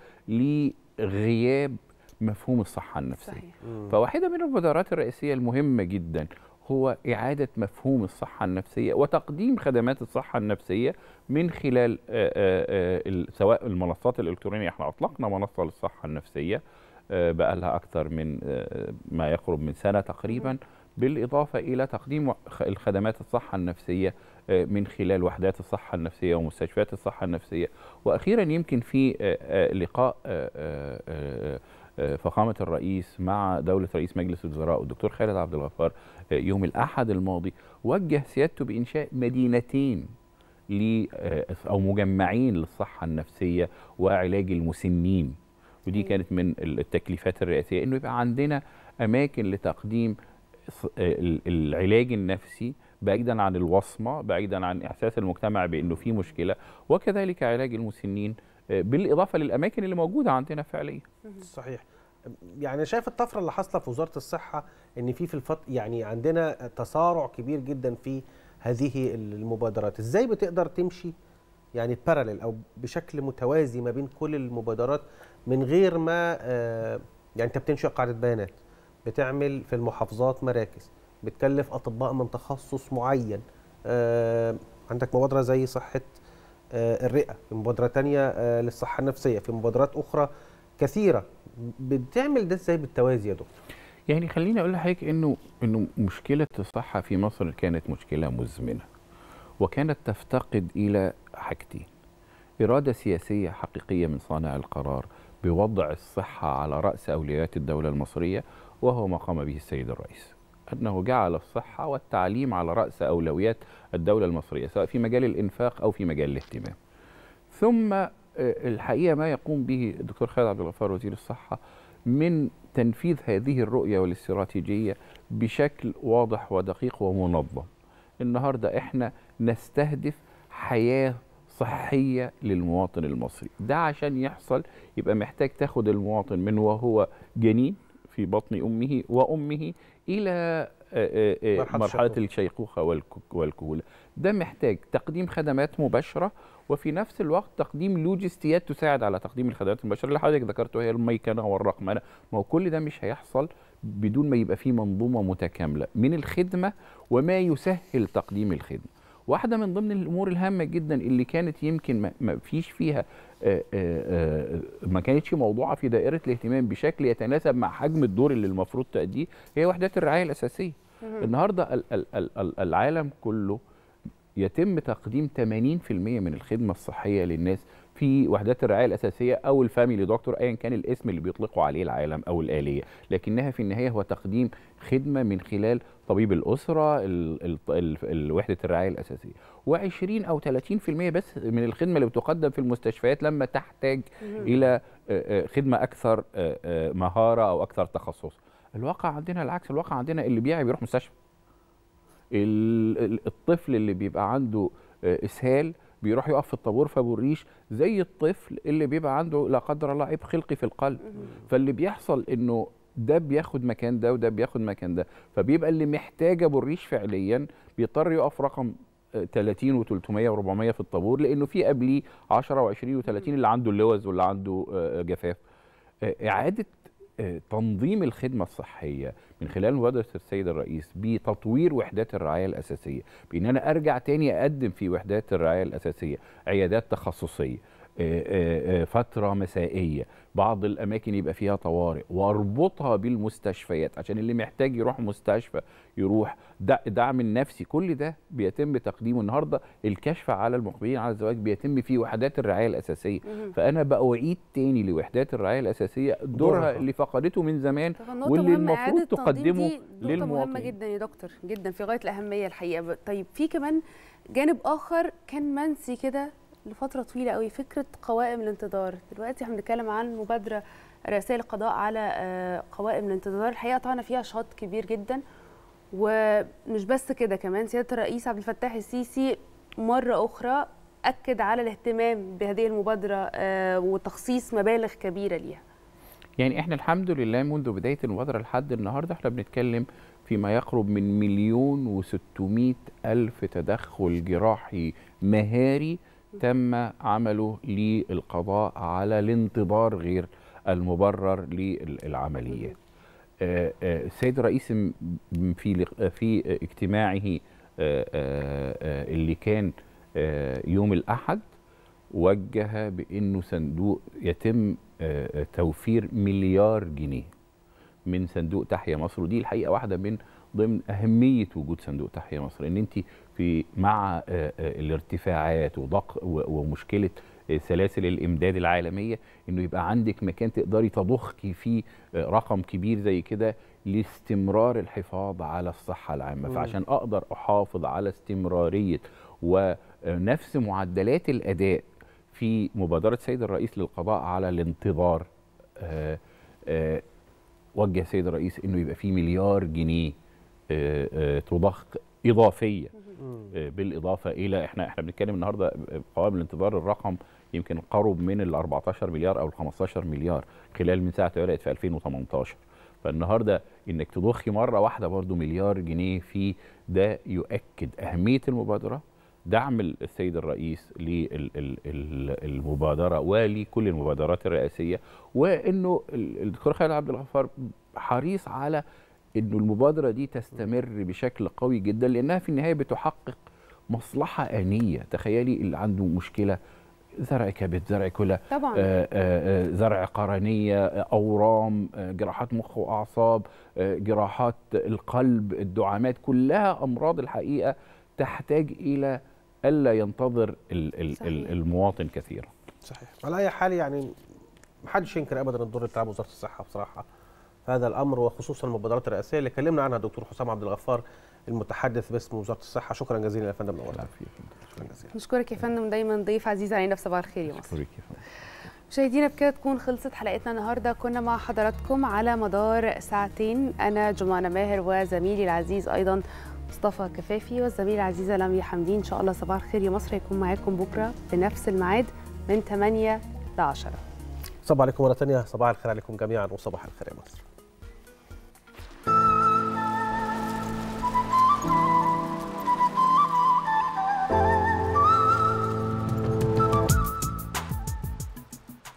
لغياب مفهوم الصحه النفسيه
صحيح.
فواحده من المبادرات الرئيسيه المهمه جدا هو إعادة مفهوم الصحة النفسية وتقديم خدمات الصحة النفسية من خلال آه، آه، آه، ال- سواء المنصات الإلكترونية احنا أطلقنا منصة للصحة النفسية آه، بقى لها أكثر من آه، ما يقرب من سنة تقريبا بالإضافة إلى تقديم خ- الخدمات الصحة النفسية آه، من خلال وحدات الصحة النفسية ومستشفيات الصحة النفسية وأخيرا يمكن في آه، آه، لقاء آه، آه، آه، آه، فخامة الرئيس مع دولة رئيس مجلس الوزراء والدكتور خالد عبد الغفار آه، يوم الأحد الماضي وجه سيادته بإنشاء مدينتين ل آه، أو مجمعين للصحة النفسية وعلاج المسنين ودي كانت من التكليفات الرئاسية إنه يبقى عندنا أماكن لتقديم ص- آه، ال- العلاج النفسي بعيدا عن الوصمة بعيدا عن إحساس المجتمع بأنه في مشكلة وكذلك علاج المسنين آه، بالإضافة للأماكن اللي موجودة عندنا فعليا
صحيح يعني شايف الطفره اللي حاصله في وزاره الصحه ان في في الفط يعني عندنا تسارع كبير جدا في هذه المبادرات ازاي بتقدر تمشي يعني باراليل او بشكل متوازي ما بين كل المبادرات من غير ما آه، يعني انت بتنشئ قاعده بيانات بتعمل في المحافظات مراكز بتكلف اطباء من تخصص معين آه، عندك مبادره زي صحه آه، الرئه في مبادره تانية آه، للصحه النفسيه في مبادرات اخرى كثيره بتعمل ده ازاي بالتوازي يا دكتور
يعني خليني اقول لحضرتك انه انه مشكله الصحه في مصر كانت مشكله مزمنه وكانت تفتقد الى حاجتين اراده سياسيه حقيقيه من صانع القرار بوضع الصحه على راس اولويات الدوله المصريه وهو ما قام به السيد الرئيس انه جعل الصحه والتعليم على راس اولويات الدوله المصريه سواء في مجال الانفاق او في مجال الاهتمام ثم آه، الحقيقه ما يقوم به الدكتور خالد عبد الغفار وزير الصحه من تنفيذ هذه الرؤيه والاستراتيجيه بشكل واضح ودقيق ومنظم. النهارده احنا نستهدف حياه صحيه للمواطن المصري، ده عشان يحصل يبقى محتاج تاخد المواطن من وهو جنين في بطن امه وامه الى آه، آه، آه،
مرحلة
مرحله
الشيخوخة.
الشيخوخه والك- والكهوله. ده محتاج تقديم خدمات مباشره وفي نفس الوقت تقديم لوجستيات تساعد على تقديم الخدمات المباشره اللي حضرتك ذكرته هي الميكنه والرقمنه ما هو كل ده مش هيحصل بدون ما يبقى فيه منظومه متكامله من الخدمه وما يسهل تقديم الخدمه واحده من ضمن الامور الهامه جدا اللي كانت يمكن ما- ما فيش فيها آه، آه، آه، ما كانتش موضوعه في دائره الاهتمام بشكل يتناسب مع حجم الدور اللي المفروض تأديه هي وحدات الرعايه الاساسيه
مهم.
النهارده ال- ال- ال- ال- العالم كله يتم تقديم 80% من الخدمه الصحيه للناس في وحدات الرعايه الاساسيه او الفاميلي دكتور ايا كان الاسم اللي بيطلقوا عليه العالم او الاليه لكنها في النهايه هو تقديم خدمه من خلال طبيب الاسره ال ال ال ال وحده الرعايه الاساسيه و20 او 30% بس من الخدمه اللي بتقدم في المستشفيات لما تحتاج
مهم.
الى آه، آه، خدمه اكثر آه، آه، مهاره او اكثر تخصص الواقع عندنا العكس الواقع عندنا اللي بيعي بيروح مستشفى ال- ال- الطفل اللي بيبقى عنده آه، اسهال بيروح يقف في الطابور في ابو الريش زي الطفل اللي بيبقى عنده لا قدر الله عيب خلقي في القلب فاللي بيحصل انه ده بياخد مكان ده وده بياخد مكان ده فبيبقى اللي محتاج ابو الريش فعليا بيضطر يقف رقم آه، 30 و300 و400 في الطابور لانه في قبليه 10 و20 و30 اللي عنده اللوز واللي عنده آه، جفاف آه، اعاده آه، تنظيم الخدمه الصحيه من خلال مبادره السيد الرئيس بتطوير وحدات الرعايه الاساسيه بان انا ارجع تاني اقدم في وحدات الرعايه الاساسيه عيادات تخصصيه آه، آه، آه، فتره مسائيه بعض الاماكن يبقى فيها طوارئ واربطها بالمستشفيات عشان اللي محتاج يروح مستشفى يروح دع- دعم النفسي كل ده بيتم تقديمه النهارده الكشف على المقبلين على الزواج بيتم في وحدات الرعايه الاساسيه
مهم.
فانا بأعيد تاني لوحدات الرعايه الاساسيه دورها
دورها.
اللي فقدته من زمان
طب النقطة
واللي
مهمة
المفروض
إعادة التنظيم
تقدمه
دي نقطة مهمة
للمواطن
جدا يا دكتور جدا في غاية الأهمية الحقيقة ب- طيب في كمان جانب آخر كان منسي كده لفترة طويلة قوي فكرة قوائم الانتظار دلوقتي احنا بنتكلم عن مبادرة رئاسية للقضاء على آه، قوائم الانتظار الحقيقة طبعا فيها شاط كبير جدا ومش بس كده كمان سيادة الرئيس عبد الفتاح السيسي مرة أخرى أكد على الاهتمام بهذه المبادرة آه، وتخصيص مبالغ كبيرة ليها
يعني احنا الحمد لله منذ بدايه المبادره لحد النهارده احنا بنتكلم فيما يقرب من مليون وستمائة ألف تدخل جراحي مهاري تم عمله للقضاء على الانتظار غير المبرر للعمليات آه، آه، السيد الرئيس م- م- في لق- في اجتماعه آه، آه، آه، اللي كان آه، يوم الأحد وجه بأنه صندوق يتم آه، آه، توفير مليار جنيه من صندوق تحيا مصر ودي الحقيقه واحده من ضمن اهميه وجود صندوق تحيا مصر ان انت في مع آه، آه، الارتفاعات وضق و- ومشكله آه، سلاسل الامداد العالميه انه يبقى عندك مكان تقدري تضخي فيه آه، رقم كبير زي كده لاستمرار الحفاظ على الصحه العامه
مم.
فعشان اقدر احافظ على استمراريه ونفس معدلات الاداء في مبادره سيد الرئيس للقضاء على الانتظار آه، آه، وجه السيد الرئيس انه يبقى في مليار جنيه آه، آه، تضخ اضافيه آه، بالاضافه الى احنا احنا بنتكلم النهارده قوائم الانتظار الرقم يمكن قرب من ال 14 مليار او ال 15 مليار خلال من ساعه ما بدات في 2018 فالنهارده انك تضخي مره واحده برضو مليار جنيه في ده يؤكد اهميه المبادره دعم السيد الرئيس للمبادره ولكل المبادرات الرئاسيه وانه ال- الدكتور خالد عبد الغفار حريص على انه المبادره دي تستمر بشكل قوي جدا لانها في النهايه بتحقق مصلحه انيه تخيلي اللي عنده مشكله زرع كبد زرع كلى
طبعاً.
آه، آه، آه، زرع قرنيه آه، اورام آه، جراحات مخ واعصاب آه، جراحات القلب الدعامات كلها امراض الحقيقه تحتاج الى الا ينتظر ال- ال- ال- المواطن كثيرا
صحيح على اي حال يعني محدش ينكر ابدا الدور اللي بتلعبه وزاره الصحه بصراحه في هذا الامر وخصوصا المبادرات الرئاسيه اللي اتكلمنا عنها الدكتور حسام عبد الغفار المتحدث باسم وزاره الصحه شكرا جزيلا يا فندم نورتنا شكرا جزيلا
نشكرك يا فندم دايما ضيف عزيز علينا في صباح الخير يا مصر مشاهدينا بكده تكون خلصت حلقتنا النهارده كنا مع حضراتكم على مدار ساعتين انا جمانه ماهر وزميلي العزيز ايضا مصطفى كفافي والزميله العزيزه لميا حمدين ان شاء الله صباح الخير يا مصر هيكون معاكم بكره بنفس الميعاد من 8 ل 10
صباح عليكم مره ثانيه صباح الخير عليكم جميعا وصباح الخير يا مصر